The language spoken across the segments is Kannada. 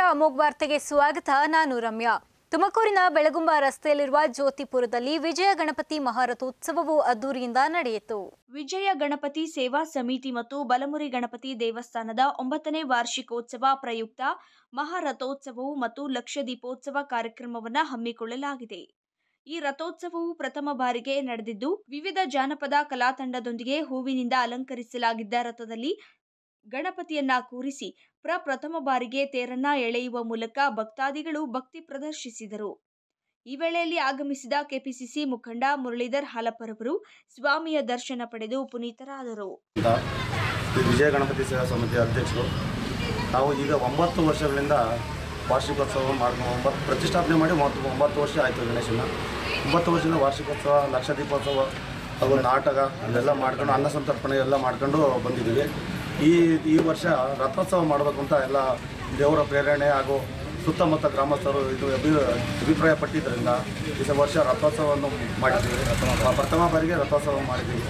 ಅಮೋಘ್ ವಾರ್ತೆಗೆ ಸ್ವಾಗತ ನಾನು ರಮ್ಯಾ ತುಮಕೂರಿನ ಬೆಳಗುಂಬ ರಸ್ತೆಯಲ್ಲಿರುವ ಜ್ಯೋತಿಪುರದಲ್ಲಿ ವಿಜಯ ಗಣಪತಿ ಮಹಾರಥೋತ್ಸವವು ಅದ್ದೂರಿಯಿಂದ ನಡೆಯಿತು ವಿಜಯ ಗಣಪತಿ ಸೇವಾ ಸಮಿತಿ ಮತ್ತು ಬಲಮುರಿ ಗಣಪತಿ ದೇವಸ್ಥಾನದ ಒಂಬತ್ತನೇ ವಾರ್ಷಿಕೋತ್ಸವ ಪ್ರಯುಕ್ತ ಮಹಾರಥೋತ್ಸವವು ಮತ್ತು ಲಕ್ಷ ದೀಪೋತ್ಸವ ಕಾರ್ಯಕ್ರಮವನ್ನು ಹಮ್ಮಿಕೊಳ್ಳಲಾಗಿದೆ ಈ ರಥೋತ್ಸವವು ಪ್ರಥಮ ಬಾರಿಗೆ ನಡೆದಿದ್ದು ವಿವಿಧ ಜಾನಪದ ಕಲಾ ತಂಡದೊಂದಿಗೆ ಹೂವಿನಿಂದ ಅಲಂಕರಿಸಲಾಗಿದ್ದ ರಥದಲ್ಲಿ ಗಣಪತಿಯನ್ನ ಕೂರಿಸಿ ಪ್ರಪ್ರಥಮ ಬಾರಿಗೆ ತೇರನ್ನ ಎಳೆಯುವ ಮೂಲಕ ಭಕ್ತಾದಿಗಳು ಭಕ್ತಿ ಪ್ರದರ್ಶಿಸಿದರು ಈ ವೇಳೆಯಲ್ಲಿ ಆಗಮಿಸಿದ ಕೆಪಿಸಿಸಿ ಮುಖಂಡ ಮುರಳೀಧರ್ ಹಾಲಪ್ಪರವರು ಸ್ವಾಮಿಯ ದರ್ಶನ ಪಡೆದು ಪುನೀತರಾದರು ಅಂತ ಈ ವಿಜಯ ಗಣಪತಿ ಸೇವಾ ಸಮಿತಿಯ ಅಧ್ಯಕ್ಷರು ನಾವು ಈಗ ಒಂಬತ್ತು ವರ್ಷಗಳಿಂದ ವಾರ್ಷಿಕೋತ್ಸವ ಮಾಡ್ಕೊಂಡು ಒಂಬತ್ತು ಪ್ರತಿಷ್ಠಾಪನೆ ಮಾಡಿ ಒಂಬತ್ತು ಒಂಬತ್ತು ವರ್ಷ ಆಯಿತು ಗಣೇಶನ ಒಂಬತ್ತು ವರ್ಷದಿಂದ ವಾರ್ಷಿಕೋತ್ಸವ ಲಕ್ಷ ದೀಪೋತ್ಸವ ಹಾಗೂ ನಾಟಕ ಇದೆಲ್ಲ ಮಾಡ್ಕೊಂಡು ಅನ್ನ ಸಂತರ್ಪಣೆ ಎಲ್ಲ ಮಾಡ್ಕೊಂಡು ಬಂದಿದ್ದೀವಿ ಈ ಈ ವರ್ಷ ರಥೋತ್ಸವ ಮಾಡಬೇಕು ಅಂತ ಎಲ್ಲ ದೇವರ ಪ್ರೇರಣೆ ಹಾಗೂ ಸುತ್ತಮುತ್ತ ಗ್ರಾಮಸ್ಥರು ಇದು ಅಭಿ ಅಭಿಪ್ರಾಯ ಪಟ್ಟಿದ್ದರಿಂದ ಈ ಸ- ವರ್ಷ ರಥೋತ್ಸವವನ್ನು ಮಾಡಿದ್ದೀವಿ ಪ್ರಥಮ ಬಾರಿಗೆ ರಥೋತ್ಸವ ಮಾಡಿದ್ದೀವಿ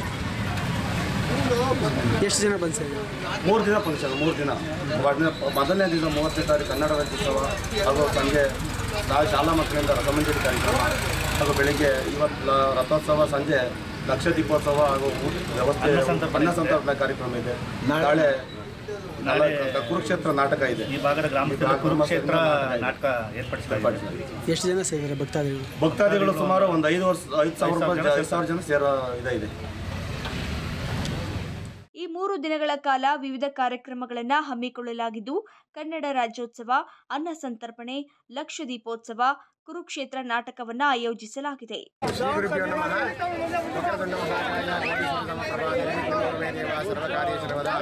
ಎಷ್ಟು ಜನ ಬಂದು ಸರ್ ಮೂರು ದಿನ ಫಂಕ್ಷನ್ ಮೂರು ದಿನ ಮೊದಲನೇ ಮೊದಲನೇ ದಿನ ಮೂವತ್ತನೇ ತಾರೀಕು ಕನ್ನಡ ರಾಜ್ಯೋತ್ಸವ ಹಾಗೂ ಸಂಜೆ ನಾವು ಶಾಲಾ ಮಕ್ಕಳಿಂದ ರಥಮಂಜರಿ ಕಾರ್ಯಕ್ರಮ ಹಾಗೂ ಬೆಳಿಗ್ಗೆ ಇವತ್ತು ಲ- ರಥೋತ್ಸವ ಸಂಜೆ ಲಕ್ಷ ದೀಪೋತ್ಸವ ಹಾಗೂ ಊಟ ವ್ಯವಸ್ಥೆ ಅನ್ನ ಸಂತರ್ಪಣೆ ಕಾರ್ಯಕ್ರಮ ಇದೆ ನಾಳೆ ನಾಳೆ ಕುರುಕ್ಷೇತ್ರ ನಾಟಕ ಇದೆ ಈ ಭಾಗದ ಗ್ರಾಮಸ್ಥರ ಈ ಭಾಗದ ಕುರುಕ್ಷೇತ್ರ ಗ್ರಾಮಸ್ಥರ ನಾಟಕ ಏರ್ಪಡಿಸಲಾಗಿದೆ ಎಷ್ಟು ಜನ ಸೇರಿದ್ದಾರೆ ಭಕ್ತಾದಿಗಳು ಭಕ್ತಾದಿಗಳು ಸುಮಾರು ಒಂದು ಐದು ವರ್ಷ ಐದು ಸಾವಿರ ರೂಪಾಯಿ ಐದು ಸಾವಿರ ಜನ ಸೇರೋ ಇದೆ ಇದೆ ಈ ಮೂರು ದಿನಗಳ ಕಾಲ ವಿವಿಧ ಕಾರ್ಯಕ್ರಮಗಳನ್ನು ಹಮ್ಮಿಕೊಳ್ಳಲಾಗಿದ್ದು ಕನ್ನಡ ರಾಜ್ಯೋತ್ಸವ ಅನ್ನ ಸಂತರ್ಪಣೆ ಲಕ್ಷ ದೀಪೋತ್ಸವ ಕುರುಕ್ಷೇತ್ರ ನಾಟಕವನ್ನು ಆಯೋಜಿಸಲಾಗಿದೆ ಶ್ರೀಗುರುಭ್ಯೋ ನಮಃ ವಕ್ರತುಂಡ ಮಹಾಕಾಯ ದೇವ ಸರ್ವಕಾರ್ಯ ಸರ್ವದಾ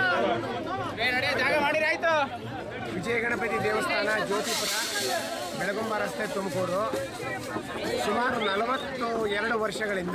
ವಿಜಯ ಗಣಪತಿ ದೇವಸ್ಥಾನ ಜ್ಯೋತಿಪುರ ಬೆಳಗುಂಬ ರಸ್ತೆ ತುಮಕೂರು ಸುಮಾರು ನಲವತ್ತು ಎರಡು ವರ್ಷಗಳಿಂದ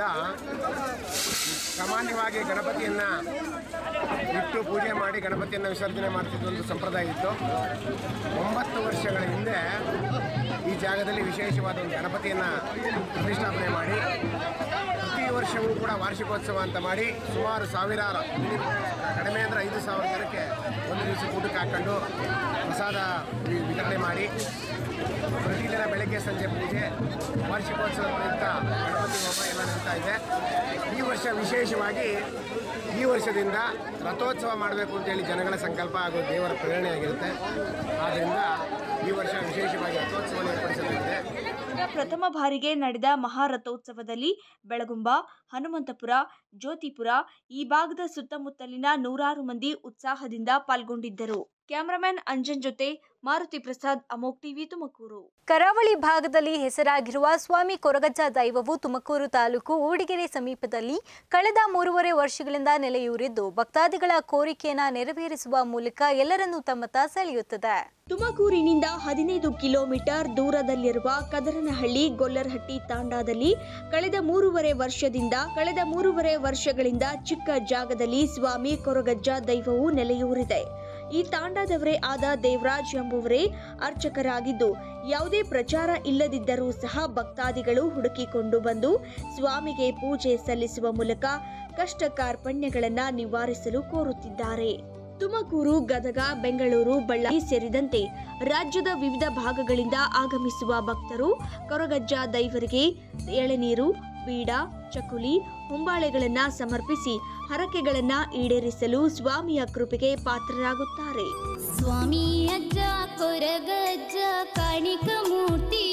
ಸಾಮಾನ್ಯವಾಗಿ ಗಣಪತಿಯನ್ನು ಇಟ್ಟು ಪೂಜೆ ಮಾಡಿ ಗಣಪತಿಯನ್ನು ವಿಸರ್ಜನೆ ಮಾಡ್ತಿದ್ದ ಒಂದು ಸಂಪ್ರದಾಯ ಇತ್ತು ಒಂಬತ್ತು ವರ್ಷಗಳ ಹಿಂದೆ ಈ ಜಾಗದಲ್ಲಿ ವಿಶೇಷವಾದ ಒಂದು ಗಣಪತಿಯನ್ನು ಪ್ರತಿಷ್ಠಾಪನೆ ಮಾಡಿ ಪ್ರತಿ ವರ್ಷವೂ ಕೂಡ ವಾರ್ಷಿಕೋತ್ಸವ ಅಂತ ಮಾಡಿ ಸುಮಾರು ಸಾವಿರಾರು ಮಿನಿ- ಕಡಿಮೆ ಅಂದರೆ ಐದು ಸಾವಿರ ಜನಕ್ಕೆ ಒಂದು ದಿವಸ ಊಟಕ್ಕೆ ಹಾಕ್ಕೊಂಡು ಪ್ರಸಾದ ವಿ- ವಿತರಣೆ ಮಾಡಿ ಪ್ರತಿದಿನ ಬೆಳಗ್ಗೆ ಸಂಜೆ ಪೂಜೆ ವಾರ್ಷಿಕೋತ್ಸವ ಪ್ರಯುಕ್ತ ಗಣಪತಿ ಹೋಮ ಎಲ್ಲ ನಡೀತಾ ಇದೆ ಈ ವರ್ಷ ವಿಶೇಷವಾಗಿ ಈ ವರ್ಷದಿಂದ ರಥೋತ್ಸವ ಮಾಡಬೇಕು ಅಂತೇಳಿ ಜನಗಳ ಸಂಕಲ್ಪ ಹಾಗೂ ದೇವರ ಪ್ರೇರಣೆಯಾಗಿರುತ್ತೆ ಆದ್ದರಿಂದ ಈ ವರ್ಷ ವಿಶೇಷವಾಗಿ ರಥೋತ್ಸವ ಏರ್ಪಡಿಸಲಾಗಿದೆ ಪ್ರಥಮ ಬಾರಿಗೆ ನಡೆದ ಮಹಾರಥೋತ್ಸವದಲ್ಲಿ ಬೆಳಗುಂಬ ಹನುಮಂತಪುರ ಜ್ಯೋತಿಪುರ ಈ ಭಾಗದ ಸುತ್ತಮುತ್ತಲಿನ ನೂರಾರು ಮಂದಿ ಉತ್ಸಾಹದಿಂದ ಪಾಲ್ಗೊಂಡಿದ್ದರು ಕ್ಯಾಮರಾಮ್ಯಾನ್ ಅಂಜನ್ ಜೊತೆ ಮಾರುತಿ ಪ್ರಸಾದ್ ಅಮೋಕ್ ಟಿವಿ ತುಮಕೂರು ಕರಾವಳಿ ಭಾಗದಲ್ಲಿ ಹೆಸರಾಗಿರುವ ಸ್ವಾಮಿ ಕೊರಗಜ್ಜ ದೈವವು ತುಮಕೂರು ತಾಲೂಕು ಊಡಿಗೆರೆ ಸಮೀಪದಲ್ಲಿ ಕಳೆದ ಮೂರುವರೆ ವರ್ಷಗಳಿಂದ ನೆಲೆಯೂರಿದ್ದು ಭಕ್ತಾದಿಗಳ ಕೋರಿಕೆಯನ್ನ ನೆರವೇರಿಸುವ ಮೂಲಕ ಎಲ್ಲರನ್ನೂ ತಮ್ಮತ್ತ ಸೆಳೆಯುತ್ತದೆ ತುಮಕೂರಿನಿಂದ ಹದಿನೈದು ಕಿಲೋಮೀಟರ್ ದೂರದಲ್ಲಿರುವ ಕದರನಹಳ್ಳಿ ಗೊಲ್ಲರಹಟ್ಟಿ ತಾಂಡಾದಲ್ಲಿ ಕಳೆದ ಮೂರುವರೆ ವರ್ಷದಿಂದ ಕಳೆದ ಮೂರುವರೆ ವರ್ಷಗಳಿಂದ ಚಿಕ್ಕ ಜಾಗದಲ್ಲಿ ಸ್ವಾಮಿ ಕೊರಗಜ್ಜ ದೈವವು ನೆಲೆಯೂರಿದೆ ಈ ತಾಂಡಾದವರೇ ಆದ ದೇವರಾಜ್ ಎಂಬುವರೇ ಅರ್ಚಕರಾಗಿದ್ದು ಯಾವುದೇ ಪ್ರಚಾರ ಇಲ್ಲದಿದ್ದರೂ ಸಹ ಭಕ್ತಾದಿಗಳು ಹುಡುಕಿಕೊಂಡು ಬಂದು ಸ್ವಾಮಿಗೆ ಪೂಜೆ ಸಲ್ಲಿಸುವ ಮೂಲಕ ಕಷ್ಟ ಕಾರ್ಪಣ್ಯಗಳನ್ನ ನಿವಾರಿಸಲು ಕೋರುತ್ತಿದ್ದಾರೆ ತುಮಕೂರು ಗದಗ ಬೆಂಗಳೂರು ಬಳ್ಳಾರಿ ಸೇರಿದಂತೆ ರಾಜ್ಯದ ವಿವಿಧ ಭಾಗಗಳಿಂದ ಆಗಮಿಸುವ ಭಕ್ತರು ಕೊರಗಜ್ಜ ದೈವರಿಗೆ ಎಳೆನೀರು ಬೀಡ ಚಕುಲಿ ಹೊಂಬಾಳೆಗಳನ್ನ ಸಮರ್ಪಿಸಿ ಹರಕೆಗಳನ್ನ ಈಡೇರಿಸಲು ಸ್ವಾಮಿಯ ಕೃಪೆಗೆ ಪಾತ್ರರಾಗುತ್ತಾರೆ ಸ್ವಾಮಿ ಅಜ್ಜ ಕೊರಗಜ್ಜ ಕಾಣಿಕ ಮೂರ್ತಿ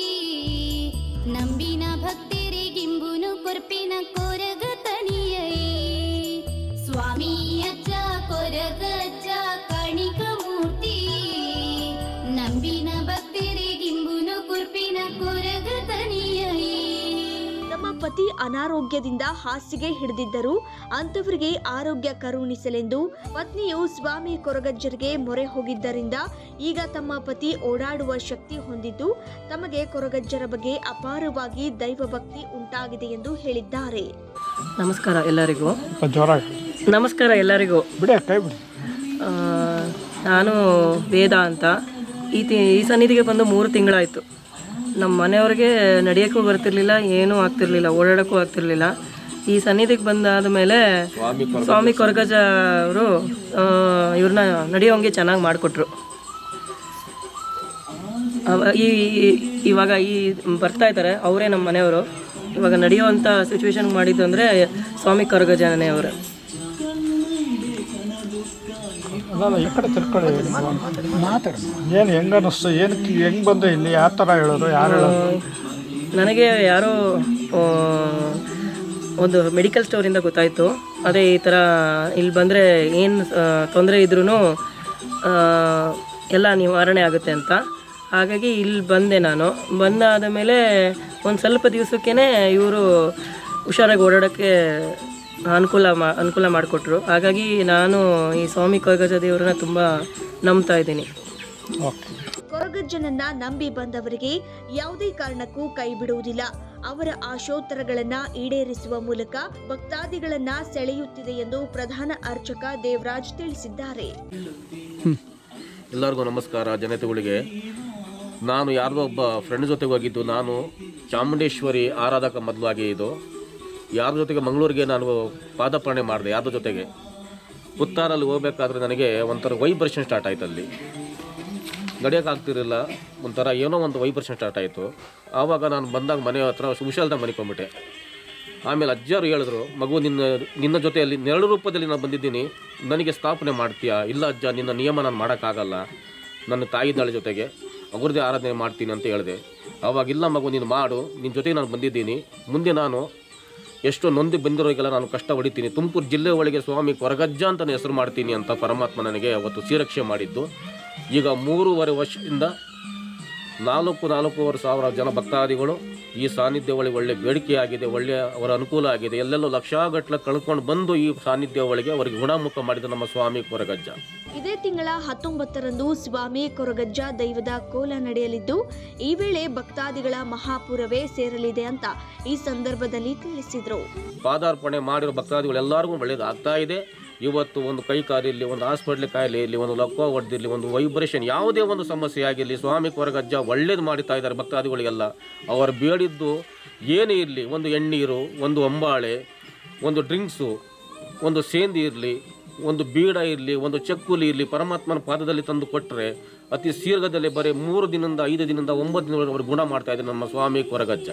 ನಂಬಿನ ಭಕ್ತರಿಗಿಂಬುನು ಕೊರ್ಪಿನ ಕೊರಗ ತನಿಯೈ ಸ್ವಾಮಿ ಅಜ್ಜ ಕೊರಗಜ್ಜ ಕಾಣಿಕ ಮೂರ್ತಿ ನಂಬಿನ ಭಕ್ತರಿಗಿಂಬುನು ಕುರ್ಪಿನ ಕೊರಗ ತನಿಯೈ ತಮ್ಮ ಪತಿ ಅನಾರೋಗ್ಯದಿಂದ ಹಾಸಿಗೆ ಹಿಡಿದಿದ್ದರು ಅಂತವರಿಗೆ ಆರೋಗ್ಯ ಕರುಣಿಸಲೆಂದು ಪತ್ನಿಯು ಸ್ವಾಮಿ ಕೊರಗಜ್ಜರಿಗೆ ಮೊರೆ ಹೋಗಿದ್ದರಿಂದ ಈಗ ತಮ್ಮ ಪತಿ ಓಡಾಡುವ ಶಕ್ತಿ ಹೊಂದಿದ್ದು ತಮಗೆ ಕೊರಗಜ್ಜರ ಬಗ್ಗೆ ಅಪಾರವಾಗಿ ದೈವ ಭಕ್ತಿ ಉಂಟಾಗಿದೆ ಎಂದು ಹೇಳಿದ್ದಾರೆ ನಮಸ್ಕಾರ ಎಲ್ಲರಿಗೂ ನಮಸ್ಕಾರ ಎಲ್ಲರಿಗೂ ಆ, ನಾನು ವೇದ ಅಂತ ಈ ತಿ ಈ ಸನ್ನಿಧಿಗೆ ಬಂದು ಮೂರು ತಿಂಗಳಾಯಿತು ನಮ್ಮ ಮನೆಯವ್ರಿಗೆ ನಡೆಯೋಕ್ಕೂ ಬರ್ತಿರ್ಲಿಲ್ಲ ಏನೂ ಆಗ್ತಿರ್ಲಿಲ್ಲ ಓಡಾಡೋಕ್ಕೂ ಆಗ್ತಿರ್ಲಿಲ್ಲ ಈ ಸನ್ನಿಧಿಗೆ ಬಂದಾದ ಮೇಲೆ ಸ್ವಾಮಿ ಕೊರಗಜ ಅವರು ಇವ್ರನ್ನ ನಡೆಯೋಂಗೆ ಚೆನ್ನಾಗಿ ಮಾಡಿಕೊಟ್ರು ಅವ- ಈ ಈ- ಇವಾಗ ಈ ಬರ್ತಾ ಇದ್ದಾರೆ ಅವರೇ ನಮ್ಮ ಮನೆಯವರು ಇವಾಗ ನಡೆಯುವಂಥ ಸಿಚುವೇಶನ್ ಮಾಡಿದ್ದು ಅಂದರೆ ಸ್ವಾಮಿ ಕೊರಗಜಾನನೆ ಅವರು ಅಲ್ಲ ಈ ಕಡೆ ತಿರ್ಕೊಳ್ಳಿ ಏನು ಹೆಂಗೆ ಅನ್ನಿಸ್ತು ಏನಕ್ಕೆ ಹೆಂಗೆ ಬಂದು ಇಲ್ಲಿ ಯಾವ ಥರ ಹೇಳೋದು ಯಾರು ಹೇಳೋದು ನನಗೆ ಯಾರೋ ಆ, ಒಂದು ಮೆಡಿಕಲ್ ಸ್ಟೋರಿಂದ ಗೊತ್ತಾಯಿತು ಅದೇ ಈ ಥರ ಇಲ್ಲಿ ಬಂದರೆ ಏನು ತೊಂದರೆ ಇದ್ರೂ ಎಲ್ಲ ನಿವಾರಣೆ ಆಗುತ್ತೆ ಅಂತ ಹಾಗಾಗಿ ಇಲ್ಲಿ ಬಂದೆ ನಾನು ಬಂದಾದ ಮೇಲೆ ಒಂದು ಸ್ವಲ್ಪ ದಿವಸಕ್ಕೇ ಇವರು ಹುಷಾರಾಗಿ ಓಡಾಡೋಕ್ಕೆ ಅನುಕೂಲ ಮಾ ಅನುಕೂಲ ಮಾಡಿಕೊಟ್ರು ಹಾಗಾಗಿ ನಾನು ಈ ಸ್ವಾಮಿ ಕೊರಗಜ ದೇವರನ್ನ ತುಂಬ ನಂಬ್ತಾ ಇದ್ದೀನಿ ಓಕೆ ಕೊರಗಜ್ಜನನ್ನ ನಂಬಿ ಬಂದವರಿಗೆ ಯಾವುದೇ ಕಾರಣಕ್ಕೂ ಕೈ ಬಿಡುವುದಿಲ್ಲ ಅವರ ಆಶೋತ್ತರಗಳನ್ನ ಈಡೇರಿಸುವ ಮೂಲಕ ಭಕ್ತಾದಿಗಳನ್ನ ಸೆಳೆಯುತ್ತಿದೆ ಎಂದು ಪ್ರಧಾನ ಅರ್ಚಕ ದೇವರಾಜ್ ತಿಳಿಸಿದ್ದಾರೆ ಎಲ್ಲರಿಗೂ ನಮಸ್ಕಾರ ಜನತೆಗಳಿಗೆ ನಾನು ಯಾರ್ದೋ ಒಬ್ಬ ಫ್ರೆಂಡ್ ಜೊತೆಗೆ ಹೋಗಿದ್ದು ನಾನು ಚಾಮುಂಡೇಶ್ವರಿ ಆರಾಧಕ ಮೊದಲಾಗಿ ಇದು ಯಾರ ಜೊತೆಗೆ ಮಂಗಳೂರಿಗೆ ನಾನು ಪಾದಪರ್ಣೆ ಮಾಡಿದೆ ಯಾರ್ದೋ ಜೊತೆಗೆ ಪುತ್ತಾರಲ್ಲಿ ಹೋಗ್ಬೇಕಾದ್ರೆ ನನಗೆ ಒಂಥರ ವೈಬ್ರೇಷನ್ ಸ್ಟಾರ್ಟ್ ಆಯ್ತು ಅಲ್ಲಿ ನಡೆಯೋಕ್ಕಾಗ್ತಿರಲಿಲ್ಲ ಒಂಥರ ಏನೋ ಒಂದು ವೈಬ್ರೇಷನ್ ಸ್ಟಾರ್ಟ್ ಆಯಿತು ಆವಾಗ ನಾನು ಬಂದಾಗ ಮನೆ ಹತ್ರ ಹುಷಾರ್ದಾಗ ಮನಿಕೊಂಡ್ಬಿಟ್ಟೆ ಆಮೇಲೆ ಅಜ್ಜರು ಹೇಳಿದ್ರು ಮಗು ನಿನ್ನ ನಿನ್ನ ಜೊತೆಯಲ್ಲಿ ನೆರಳು ರೂಪದಲ್ಲಿ ನಾನು ಬಂದಿದ್ದೀನಿ ನನಗೆ ಸ್ಥಾಪನೆ ಮಾಡ್ತೀಯಾ ಇಲ್ಲ ಅಜ್ಜ ನಿನ್ನ ನಿಯಮ ನಾನು ಮಾಡೋಕ್ಕಾಗಲ್ಲ ನನ್ನ ತಾಯಿ ದಾಳಿ ಜೊತೆಗೆ ಅವ್ರದ್ದೇ ಆರಾಧನೆ ಮಾಡ್ತೀನಿ ಅಂತ ಹೇಳಿದೆ ಆವಾಗ ಇಲ್ಲ ಮಗು ನೀನು ಮಾಡು ನಿನ್ನ ಜೊತೆಗೆ ನಾನು ಬಂದಿದ್ದೀನಿ ಮುಂದೆ ನಾನು ಎಷ್ಟೋ ನೊಂದು ಬಂದಿರೋರಿಗೆಲ್ಲ ನಾನು ಕಷ್ಟ ಹೊಡಿತೀನಿ ತುಮಕೂರು ಜಿಲ್ಲೆ ಒಳಗೆ ಸ್ವಾಮಿ ಕೊರಗಜ್ಜ ಅಂತ ಹೆಸರು ಮಾಡ್ತೀನಿ ಅಂತ ಪರಮಾತ್ಮ ನನಗೆ ಅವತ್ತು ಶ್ರೀರಕ್ಷೆ ಮಾಡಿದ್ದು ಈಗ ಮೂರುವರೆ ವರ್ಷದಿಂದ ನಾಲ್ಕು ನಾಲ್ಕೂವರೆ ಸಾವಿರ ಜನ ಭಕ್ತಾದಿಗಳು ಈ ಸಾನ್ನಿಧ್ಯ ಒಳಗೆ ಒಳ್ಳೆ ಬೇಡಿಕೆ ಆಗಿದೆ ಒಳ್ಳೆಯ ಅವರ ಅನುಕೂಲ ಆಗಿದೆ ಎಲ್ಲೆಲ್ಲೋ ಲಕ್ಷಗಟ್ಟಲೆ ಕಳ್ಕೊಂಡು ಬಂದು ಈ ಸಾನ್ನಿಧ್ಯ ಒಳಗೆ ಅವರಿಗೆ ಗುಣಮುಖ ಮಾಡಿದ ನಮ್ಮ ಸ್ವಾಮಿ ಕೊರಗಜ್ಜ ಇದೇ ತಿಂಗಳ ಹತ್ತೊಂಬತ್ತರಂದು ಸ್ವಾಮಿ ಕೊರಗಜ್ಜ ದೈವದ ಕೋಲ ನಡೆಯಲಿದ್ದು ಈ ವೇಳೆ ಭಕ್ತಾದಿಗಳ ಮಹಾಪುರವೇ ಸೇರಲಿದೆ ಅಂತ ಈ ಸಂದರ್ಭದಲ್ಲಿ ತಿಳಿಸಿದರು ಪಾದಾರ್ಪಣೆ ಮಾಡಿರೋ ಭಕ್ತಾದಿಗಳು ಎಲ್ಲರಿಗೂ ಒಳ್ಳೇದು ಆಗ್ತಾ ಇದೆ ಇವತ್ತು ಒಂದು ಕೈ ಕಾಲಿರಲಿ ಒಂದು ಹಾಸ್ಪಿಟ್ಲ್ ಕಾಯಿಲೆ ಇರಲಿ ಒಂದು ಲಕ್ವ ಹೊಡೆದಿರಲಿ ಒಂದು ವೈಬ್ರೇಷನ್ ಯಾವುದೇ ಒಂದು ಸಮಸ್ಯೆ ಆಗಿರಲಿ ಸ್ವಾಮಿ ಕೊರಗಜ್ಜ ಒಳ್ಳೇದು ಮಾಡ್ತಾ ಇದ್ದಾರೆ ಭಕ್ತಾದಿಗಳಿಗೆಲ್ಲ ಅವರು ಬೇಡಿದ್ದು ಏನೇ ಇರಲಿ ಒಂದು ಎಣ್ಣೀರು ಒಂದು ಅಂಬಾಳೆ ಒಂದು ಡ್ರಿಂಕ್ಸು ಒಂದು ಸೇಂದಿ ಇರಲಿ ಒಂದು ಬೀಡ ಇರಲಿ ಒಂದು ಚಕ್ಕುಲಿ ಇರಲಿ ಪರಮಾತ್ಮನ ಪಾದದಲ್ಲಿ ತಂದು ಕೊಟ್ಟರೆ ಅತಿ ಶೀಘ್ರದಲ್ಲೇ ಬರೀ ಮೂರು ದಿನದಿಂದ ಐದು ದಿನದಿಂದ ಒಂಬತ್ತು ದಿನದವರೆಗೆ ಗುಣ ಮಾಡ್ತಾ ಇದ್ದಾರೆ ನಮ್ಮ ಸ್ವಾಮಿ ಕೊರಗಜ್ಜ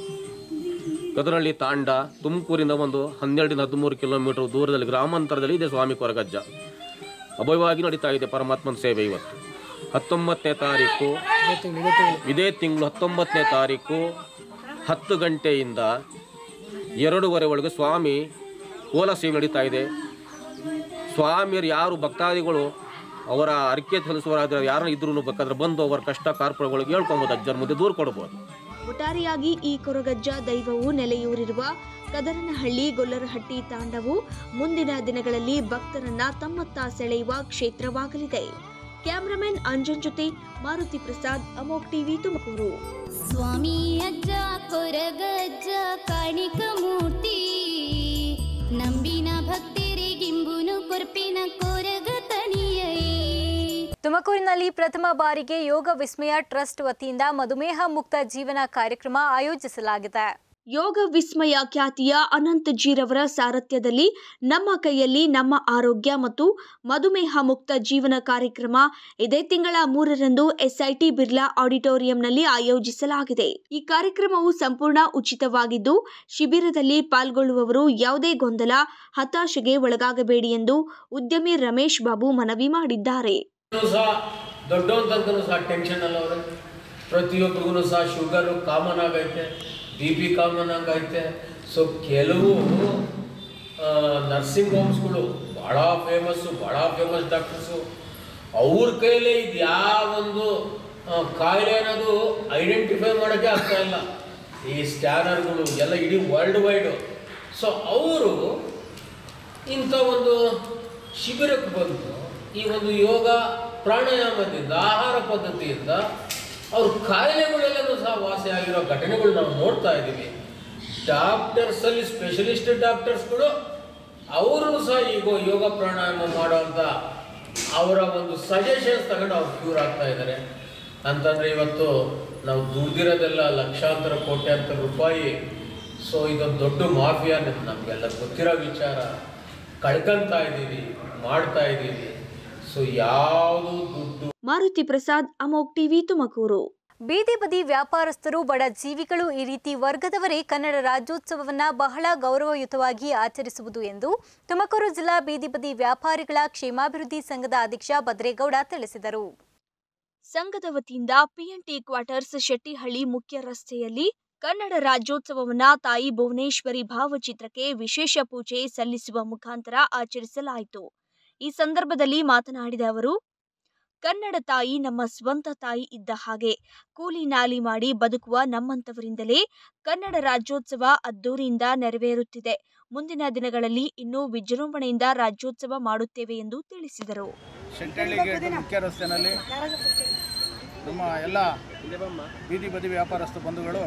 ಕದರಳ್ಳಿ ತಾಂಡ ತುಮಕೂರಿಂದ ಒಂದು ಹನ್ನೆರಡರಿಂದ ಹದಿಮೂರು ಕಿಲೋಮೀಟರ್ ದೂರದಲ್ಲಿ ಗ್ರಾಮಾಂತರದಲ್ಲಿ ಇದೆ ಸ್ವಾಮಿ ಕೊರಗಜ್ಜ ಅಭಯವಾಗಿ ನಡೀತಾ ಇದೆ ಪರಮಾತ್ಮನ ಸೇವೆ ಇವತ್ತು ಹತ್ತೊಂಬತ್ತನೇ ತಾರೀಕು ಇದೇ ತಿಂಗಳು ಹತ್ತೊಂಬತ್ತನೇ ತಾರೀಕು ಹತ್ತು ಗಂಟೆಯಿಂದ ಎರಡೂವರೆ ಒಳಗೆ ಸ್ವಾಮಿ ಕೋಲ ಸೇವೆ ನಡೀತಾ ಇದೆ ಸ್ವಾಮಿಯರು ಯಾರು ಭಕ್ತಾದಿಗಳು ಅವರ ಅರಿಕೆ ಸಲ್ಲಿಸುವರಾದ್ರೆ ಯಾರು ಇದ್ರೂ ಬೇಕಾದ್ರೆ ಬಂದು ಅವರ ಕಷ್ಟ ಕಾರ್ಪೊರೇಟ್ಗಳಿಗೆ ಹೇಳ್ಕೊಬೋದು ಅಜ್ಜರ ಮುಂದೆ ದೂರ ಕೊಡ್ಬೋದು ಒಟ್ಟಾರೆಯಾಗಿ ಈ ಕೊರಗಜ್ಜ ದೈವವು ನೆಲೆಯೂರಿರುವ ಕದರನಹಳ್ಳಿ ಗೊಲ್ಲರಹಟ್ಟಿ ತಾಂಡವು ಮುಂದಿನ ದಿನಗಳಲ್ಲಿ ಭಕ್ತರನ್ನ ತಮ್ಮತ್ತ ಸೆಳೆಯುವ ಕ್ಷೇತ್ರವಾಗಲಿದೆ ಕ್ಯಾಮರಾಮನ್ ಅಂಜನ್ ಜೊತೆ ಮಾರುತಿ ಪ್ರಸಾದ್ ಅಮೋಕ್ ಟಿವಿ ತುಮಕೂರು ಸ್ವಾಮಿ ಅಜ್ಜ ಕೊರಗಜ್ಜ ಕಾಣಿಕ ಮೂರ್ತಿ ನಂಬಿನ ಭಕ್ತರಿಗಿಂಬುನು ಕೊರ್ಪಿನ ಕೊರಗ ತಣಿಯೈ ತುಮಕೂರಿನಲ್ಲಿ ಪ್ರಥಮ ಬಾರಿಗೆ ಯೋಗ ವಿಸ್ಮಯ ಟ್ರಸ್ಟ್ ವತಿಯಿಂದ ಮಧುಮೇಹ ಮುಕ್ತ ಜೀವನ ಕಾರ್ಯಕ್ರಮ ಆಯೋಜಿಸಲಾಗಿದೆ ಯೋಗ ವಿಸ್ಮಯ ಖ್ಯಾತಿಯ ಅನಂತ್ ಜೀರವರ ಸಾರಥ್ಯದಲ್ಲಿ ನಮ್ಮ ಕೈಯಲ್ಲಿ ನಮ್ಮ ಆರೋಗ್ಯ ಮತ್ತು ಮಧುಮೇಹ ಮುಕ್ತ ಜೀವನ ಕಾರ್ಯಕ್ರಮ ಇದೇ ತಿಂಗಳ ಮೂರರಂದು ಎಸ್ಐಟಿ ಬಿರ್ಲಾ ಆಡಿಟೋರಿಯಂನಲ್ಲಿ ಆಯೋಜಿಸಲಾಗಿದೆ ಈ ಕಾರ್ಯಕ್ರಮವು ಸಂಪೂರ್ಣ ಉಚಿತವಾಗಿದ್ದು ಶಿಬಿರದಲ್ಲಿ ಪಾಲ್ಗೊಳ್ಳುವವರು ಯಾವುದೇ ಗೊಂದಲ ಹತಾಶೆಗೆ ಒಳಗಾಗಬೇಡಿ ಎಂದು ಉದ್ಯಮಿ ರಮೇಶ್ ಬಾಬು ಮನವಿ ಮಾಡಿದ್ದಾರೆ ಸಹ ದೊಡ್ಡವನ ತನಕನೂ ಸಹ ಟೆನ್ಷನ್ ಅಲ್ಲ ಅವ್ರೆ ಪ್ರತಿಯೊಬ್ಬರಿಗೂ ಸಹ ಶುಗರು ಕಾಮನ್ ಆಗೈತೆ ಬಿ ಪಿ ಕಾಮನ್ ಆಗೈತೆ ಸೊ ಕೆಲವು ನರ್ಸಿಂಗ್ ಹೋಮ್ಸ್ಗಳು ಭಾಳ ಫೇಮಸ್ಸು ಭಾಳ ಫೇಮಸ್ ಡಾಕ್ಟರ್ಸು ಅವ್ರ ಕೈಲೇ ಇದು ಯಾವೊಂದು ಆ, ಕಾಯಿಲೆ ಅನ್ನೋದು ಐಡೆಂಟಿಫೈ ಮಾಡೋಕ್ಕೆ ಆಗ್ತಾ ಇಲ್ಲ ಈ ಸ್ಕ್ಯಾನರ್ಗಳು ಎಲ್ಲ ಇಡೀ ವರ್ಲ್ಡ್ ವೈಡು ಸೊ ಅವರು ಇಂಥ ಒಂದು ಶಿಬಿರಕ್ಕೆ ಬಂದು ಈ ಒಂದು ಯೋಗ ಪ್ರಾಣಾಯಾಮದಿಂದ ಆಹಾರ ಪದ್ಧತಿಯಿಂದ ಅವ್ರ ಕಾಯಿಲೆಗಳೆಲ್ಲನೂ ಸಹ ವಾಸಿ ಆಗಿರೋ ಘಟನೆಗಳು ನಾವು ನೋಡ್ತಾ ಇದ್ದೀವಿ ಡಾಕ್ಟರ್ಸಲ್ಲಿ ಸ್ಪೆಷಲಿಸ್ಟ್ ಡಾಕ್ಟರ್ಸ್ಗಳು ಅವರು ಸಹ ಈಗ ಯೋಗ ಪ್ರಾಣಾಯಾಮ ಮಾಡೋಂಥ ಅವರ ಒಂದು ಸಜೆಷನ್ಸ್ ತಗೊಂಡು ಅವ್ರು ಕ್ಯೂರ್ ಆಗ್ತಾ ಇದ್ದಾರೆ ಅಂತಂದರೆ ಇವತ್ತು ನಾವು ದುಡ್ದಿರೋದೆಲ್ಲ ಲಕ್ಷಾಂತರ ಕೋಟ್ಯಾಂತರ ರೂಪಾಯಿ ಸೊ ಇದೊಂದು ದೊಡ್ಡ ಮಾಫಿಯಾ ನಮಗೆಲ್ಲ ಗೊತ್ತಿರೋ ವಿಚಾರ ಕಳ್ಕೊಂತಾ ಇದ್ದೀವಿ ಮಾಡ್ತಾ ಇದ್ದೀವಿ ಸೊ ಯಾವುದು ದುಡ್ಡು ಮಾರುತಿ ಪ್ರಸಾದ್ ಅಮೋಕ್ ಟಿವಿ ತುಮಕೂರು ಬೀದಿ ಬದಿ ವ್ಯಾಪಾರಸ್ಥರು ಬಡ ಜೀವಿಗಳು ಈ ರೀತಿ ವರ್ಗದವರೇ ಕನ್ನಡ ರಾಜ್ಯೋತ್ಸವವನ್ನ ಬಹಳ ಗೌರವಯುತವಾಗಿ ಆಚರಿಸುವುದು ಎಂದು ತುಮಕೂರು ಜಿಲ್ಲಾ ಬೀದಿ ಬದಿ ವ್ಯಾಪಾರಿಗಳ ಕ್ಷೇಮಾಭಿವೃದ್ಧಿ ಸಂಘದ ಅಧ್ಯಕ್ಷ ಭದ್ರೇಗೌಡ ತಿಳಿಸಿದರು ಸಂಘದ ವತಿಯಿಂದ ಪಿಎನ್ಟಿ ಕ್ವಾರ್ಟರ್ಸ್ ಶೆಟ್ಟಿಹಳ್ಳಿ ಮುಖ್ಯ ರಸ್ತೆಯಲ್ಲಿ ಕನ್ನಡ ರಾಜ್ಯೋತ್ಸವವನ್ನ ತಾಯಿ ಭುವನೇಶ್ವರಿ ಭಾವಚಿತ್ರಕ್ಕೆ ವಿಶೇಷ ಪೂಜೆ ಸಲ್ಲಿಸುವ ಮುಖಾಂತರ ಆಚರಿಸಲಾಯಿತು ಈ ಸಂದರ್ಭದಲ್ಲಿ ಮಾತನಾಡಿದ ಅವರು ಕನ್ನಡ ತಾಯಿ ನಮ್ಮ ಸ್ವಂತ ತಾಯಿ ಇದ್ದ ಹಾಗೆ ಕೂಲಿ ನಾಲಿ ಮಾಡಿ ಬದುಕುವ ನಮ್ಮಂತವರಿಂದಲೇ ಕನ್ನಡ ರಾಜ್ಯೋತ್ಸವ ಅದ್ದೂರಿಯಿಂದ ನೆರವೇರುತ್ತಿದೆ ಮುಂದಿನ ದಿನಗಳಲ್ಲಿ ಇನ್ನೂ ವಿಜೃಂಭಣೆಯಿಂದ ರಾಜ್ಯೋತ್ಸವ ಮಾಡುತ್ತೇವೆ ಎಂದು ತಿಳಿಸಿದರು ಶೆಟ್ಟಳ್ಳಿ ಗೇಟ್ ಮುಖ್ಯ ರಸ್ತೆಯಲ್ಲಿ ನಮ್ಮ ಎಲ್ಲ ಬೀದಿ ಬದಿ ವ್ಯಾಪಾರಸ್ಥ ಬಂಧುಗಳು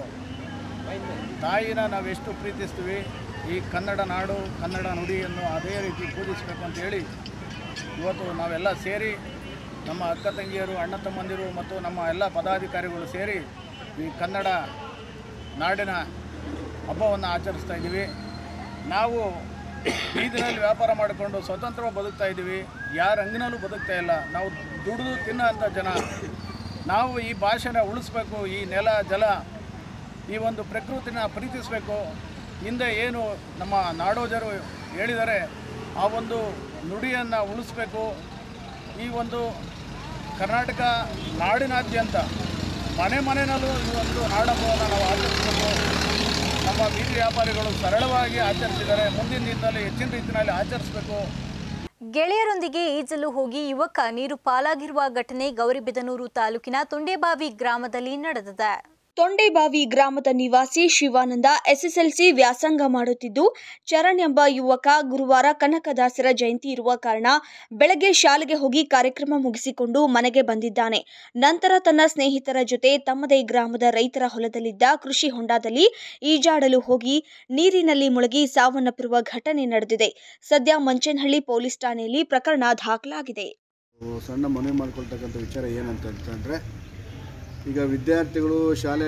ತಾಯಿನ ನಾವೆಷ್ಟು ಪ್ರೀತಿಸ್ತೀವಿ ಈ ಕನ್ನಡ ನಾಡು ಕನ್ನಡ ನುಡಿಯನ್ನು ಅದೇ ರೀತಿ ಪೂಜಿಸಬೇಕು ಅಂತ ಹೇಳಿ ಇವತ್ತು ನಾವೆಲ್ಲ ಸೇರಿ ನಮ್ಮ ಅಕ್ಕ ತಂಗಿಯರು ಅಣ್ಣ ತಮ್ಮಂದಿರು ಮತ್ತು ನಮ್ಮ ಎಲ್ಲ ಪದಾಧಿಕಾರಿಗಳು ಸೇರಿ ಈ ಕನ್ನಡ ನಾಡಿನ ಹಬ್ಬವನ್ನು ಆಚರಿಸ್ತಾ ಇದ್ದೀವಿ ನಾವು ಬೀದಿನಲ್ಲಿ ವ್ಯಾಪಾರ ಮಾಡಿಕೊಂಡು ಸ್ವತಂತ್ರವಾಗಿ ಬದುಕ್ತಾ ಇದ್ದೀವಿ ಯಾರ ಅಂಗಿನಲ್ಲೂ ಬದುಕ್ತಾ ಇಲ್ಲ ನಾವು ದುಡಿದು ತಿನ್ನೋಂಥ ಜನ ನಾವು ಈ ಭಾಷೆನ ಉಳಿಸ್ಬೇಕು ಈ ನೆಲ ಜಲ ಈ ಒಂದು ಪ್ರಕೃತಿನ ಪ್ರೀತಿಸಬೇಕು ಹಿಂದೆ ಏನು ನಮ್ಮ ನಾಡೋಜರು ಹೇಳಿದರೆ ಆ ಒಂದು ನುಡಿಯನ್ನು ಉಳಿಸ್ಬೇಕು ಈ ಒಂದು ಕರ್ನಾಟಕ ನಾಡಿನಾದ್ಯಂತ ಮನೆ ಮನೆಯಲ್ಲೂ ಈ ಒಂದು ನಾಡಹಬ್ಬವನ್ನು ನಾವು ಆಚರಿಸಬೇಕು ನಮ್ಮ ಬೀದಿ ವ್ಯಾಪಾರಿಗಳು ಸರಳವಾಗಿ ಆಚರಿಸಿದ್ದಾರೆ ಮುಂದಿನ ದಿನದಲ್ಲಿ ಹೆಚ್ಚಿನ ರೀತಿಯಲ್ಲಿ ಆಚರಿಸಬೇಕು ಗೆಳೆಯರೊಂದಿಗೆ ಈಜಲು ಹೋಗಿ ಯುವಕ ನೀರು ಪಾಲಾಗಿರುವ ಘಟನೆ ಗೌರಿಬಿದನೂರು ತಾಲೂಕಿನ ತೊಂಡೇಬಾವಿ ಗ್ರಾಮದಲ್ಲಿ ನಡೆದಿದೆ ತೊಂಡೇಬಾವಿ ಗ್ರಾಮದ ನಿವಾಸಿ ಶಿವಾನಂದ ಎಸ್ಎಸ್ಎಲ್ಸಿ ವ್ಯಾಸಂಗ ಮಾಡುತ್ತಿದ್ದು ಚರಣ್ ಎಂಬ ಯುವಕ ಗುರುವಾರ ಕನಕದಾಸರ ಜಯಂತಿ ಇರುವ ಕಾರಣ ಬೆಳಗ್ಗೆ ಶಾಲೆಗೆ ಹೋಗಿ ಕಾರ್ಯಕ್ರಮ ಮುಗಿಸಿಕೊಂಡು ಮನೆಗೆ ಬಂದಿದ್ದಾನೆ ನಂತರ ತನ್ನ ಸ್ನೇಹಿತರ ಜೊತೆ ತಮ್ಮದೇ ಗ್ರಾಮದ ರೈತರ ಹೊಲದಲ್ಲಿದ್ದ ಕೃಷಿ ಹೊಂಡದಲ್ಲಿ ಈಜಾಡಲು ಹೋಗಿ ನೀರಿನಲ್ಲಿ ಮುಳುಗಿ ಸಾವನ್ನಪ್ಪಿರುವ ಘಟನೆ ನಡೆದಿದೆ ಸದ್ಯ ಮಂಚನಹಳ್ಳಿ ಪೊಲೀಸ್ ಠಾಣೆಯಲ್ಲಿ ಪ್ರಕರಣ ದಾಖಲಾಗಿದೆ ಸಣ್ಣ ಮನವಿ ಮಾಡ್ಕೊಳ್ತಕ್ಕಂಥ ವಿಚಾರ ಏನಂತ ಅಂತಂದರೆ ಈಗ ವಿದ್ಯಾರ್ಥಿಗಳು ಶಾಲೆ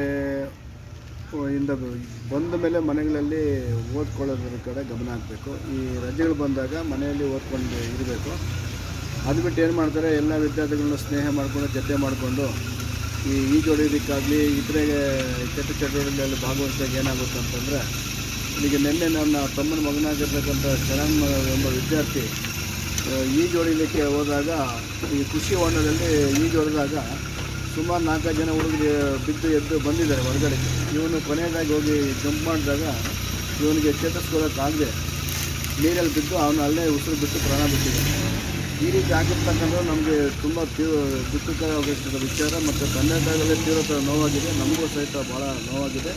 ಇಂದ ಬಂದ ಮೇಲೆ ಮನೆಗಳಲ್ಲಿ ಓದ್ಕೊಳ್ಳೋದ್ರ ಕಡೆ ಗಮನ ಹಾಕಬೇಕು ಈ ರಜೆಗಳು ಬಂದಾಗ ಮನೆಯಲ್ಲಿ ಓದ್ಕೊಂಡು ಇರಬೇಕು ಅದು ಬಿಟ್ಟು ಏನು ಮಾಡ್ತಾರೆ ಎಲ್ಲ ವಿದ್ಯಾರ್ಥಿಗಳನ್ನ ಸ್ನೇಹ ಮಾಡಿಕೊಂಡು ಜೊತೆ ಮಾಡಿಕೊಂಡು ಈ ಈಜೊಡೆಯೋದಕ್ಕಾಗಲಿ ಇತರೆ ಕೆಟ್ಟ ಚಟುವಟಿಕೆಗಳಲ್ಲಿ ಭಾಗವಹಿಸಿದಾಗ ಏನಾಗುತ್ತೆ ಅಂತಂದರೆ ಈಗ ನಿನ್ನೆ ನನ್ನ ತಮ್ಮನ ಮಗನಾಗಿರ್ತಕ್ಕಂಥ ಶರಣ್ ಎಂಬ ವಿದ್ಯಾರ್ಥಿ ಆ, ಈಜೊಡಿಲಿಕ್ಕೆ ಹೋದಾಗ ಈ ಕೃಷಿ ಹೊಂಡದಲ್ಲಿ ಈಜೊಡೆದಾಗ ಸುಮಾರು ನಾಲ್ಕೈದು ಜನ ಹುಡುಗರು ಬಿದ್ದು ಎದ್ದು ಬಂದಿದ್ದಾರೆ ಹೊರಗಡೆ ಇವನು ಕೊನೆಯದಾಗಿ ಹೋಗಿ ಜಂಪ್ ಮಾಡಿದಾಗ ಇವನಿಗೆ ಚೇತರಿಸ್ಕೊಳ್ಳೋಕ್ಕಾಗದೆ ನೀರಲ್ಲಿ ಬಿದ್ದು ಅವನು ಅಲ್ಲೇ ಉಸಿರು ಬಿಟ್ಟು ಪ್ರಾಣ ಬಿಟ್ಟಿದ್ದಾನೆ ಈ ರೀತಿ ಆಗಿರ್ತಕ್ಕಂಥದ್ದು ನಮಗೆ ತುಂಬ ತೀವ್ರ ದುಃಖಕರವಾಗಿರ್ತಕ್ಕಂಥ ವಿಚಾರ ಮತ್ತು ತಂದೆ ತಾಯಿಗಳೇ ತೀವ್ರ ನೋವಾಗಿದೆ ನಮಗೂ ಸಹಿತ ಭಾಳ ನೋವಾಗಿದೆ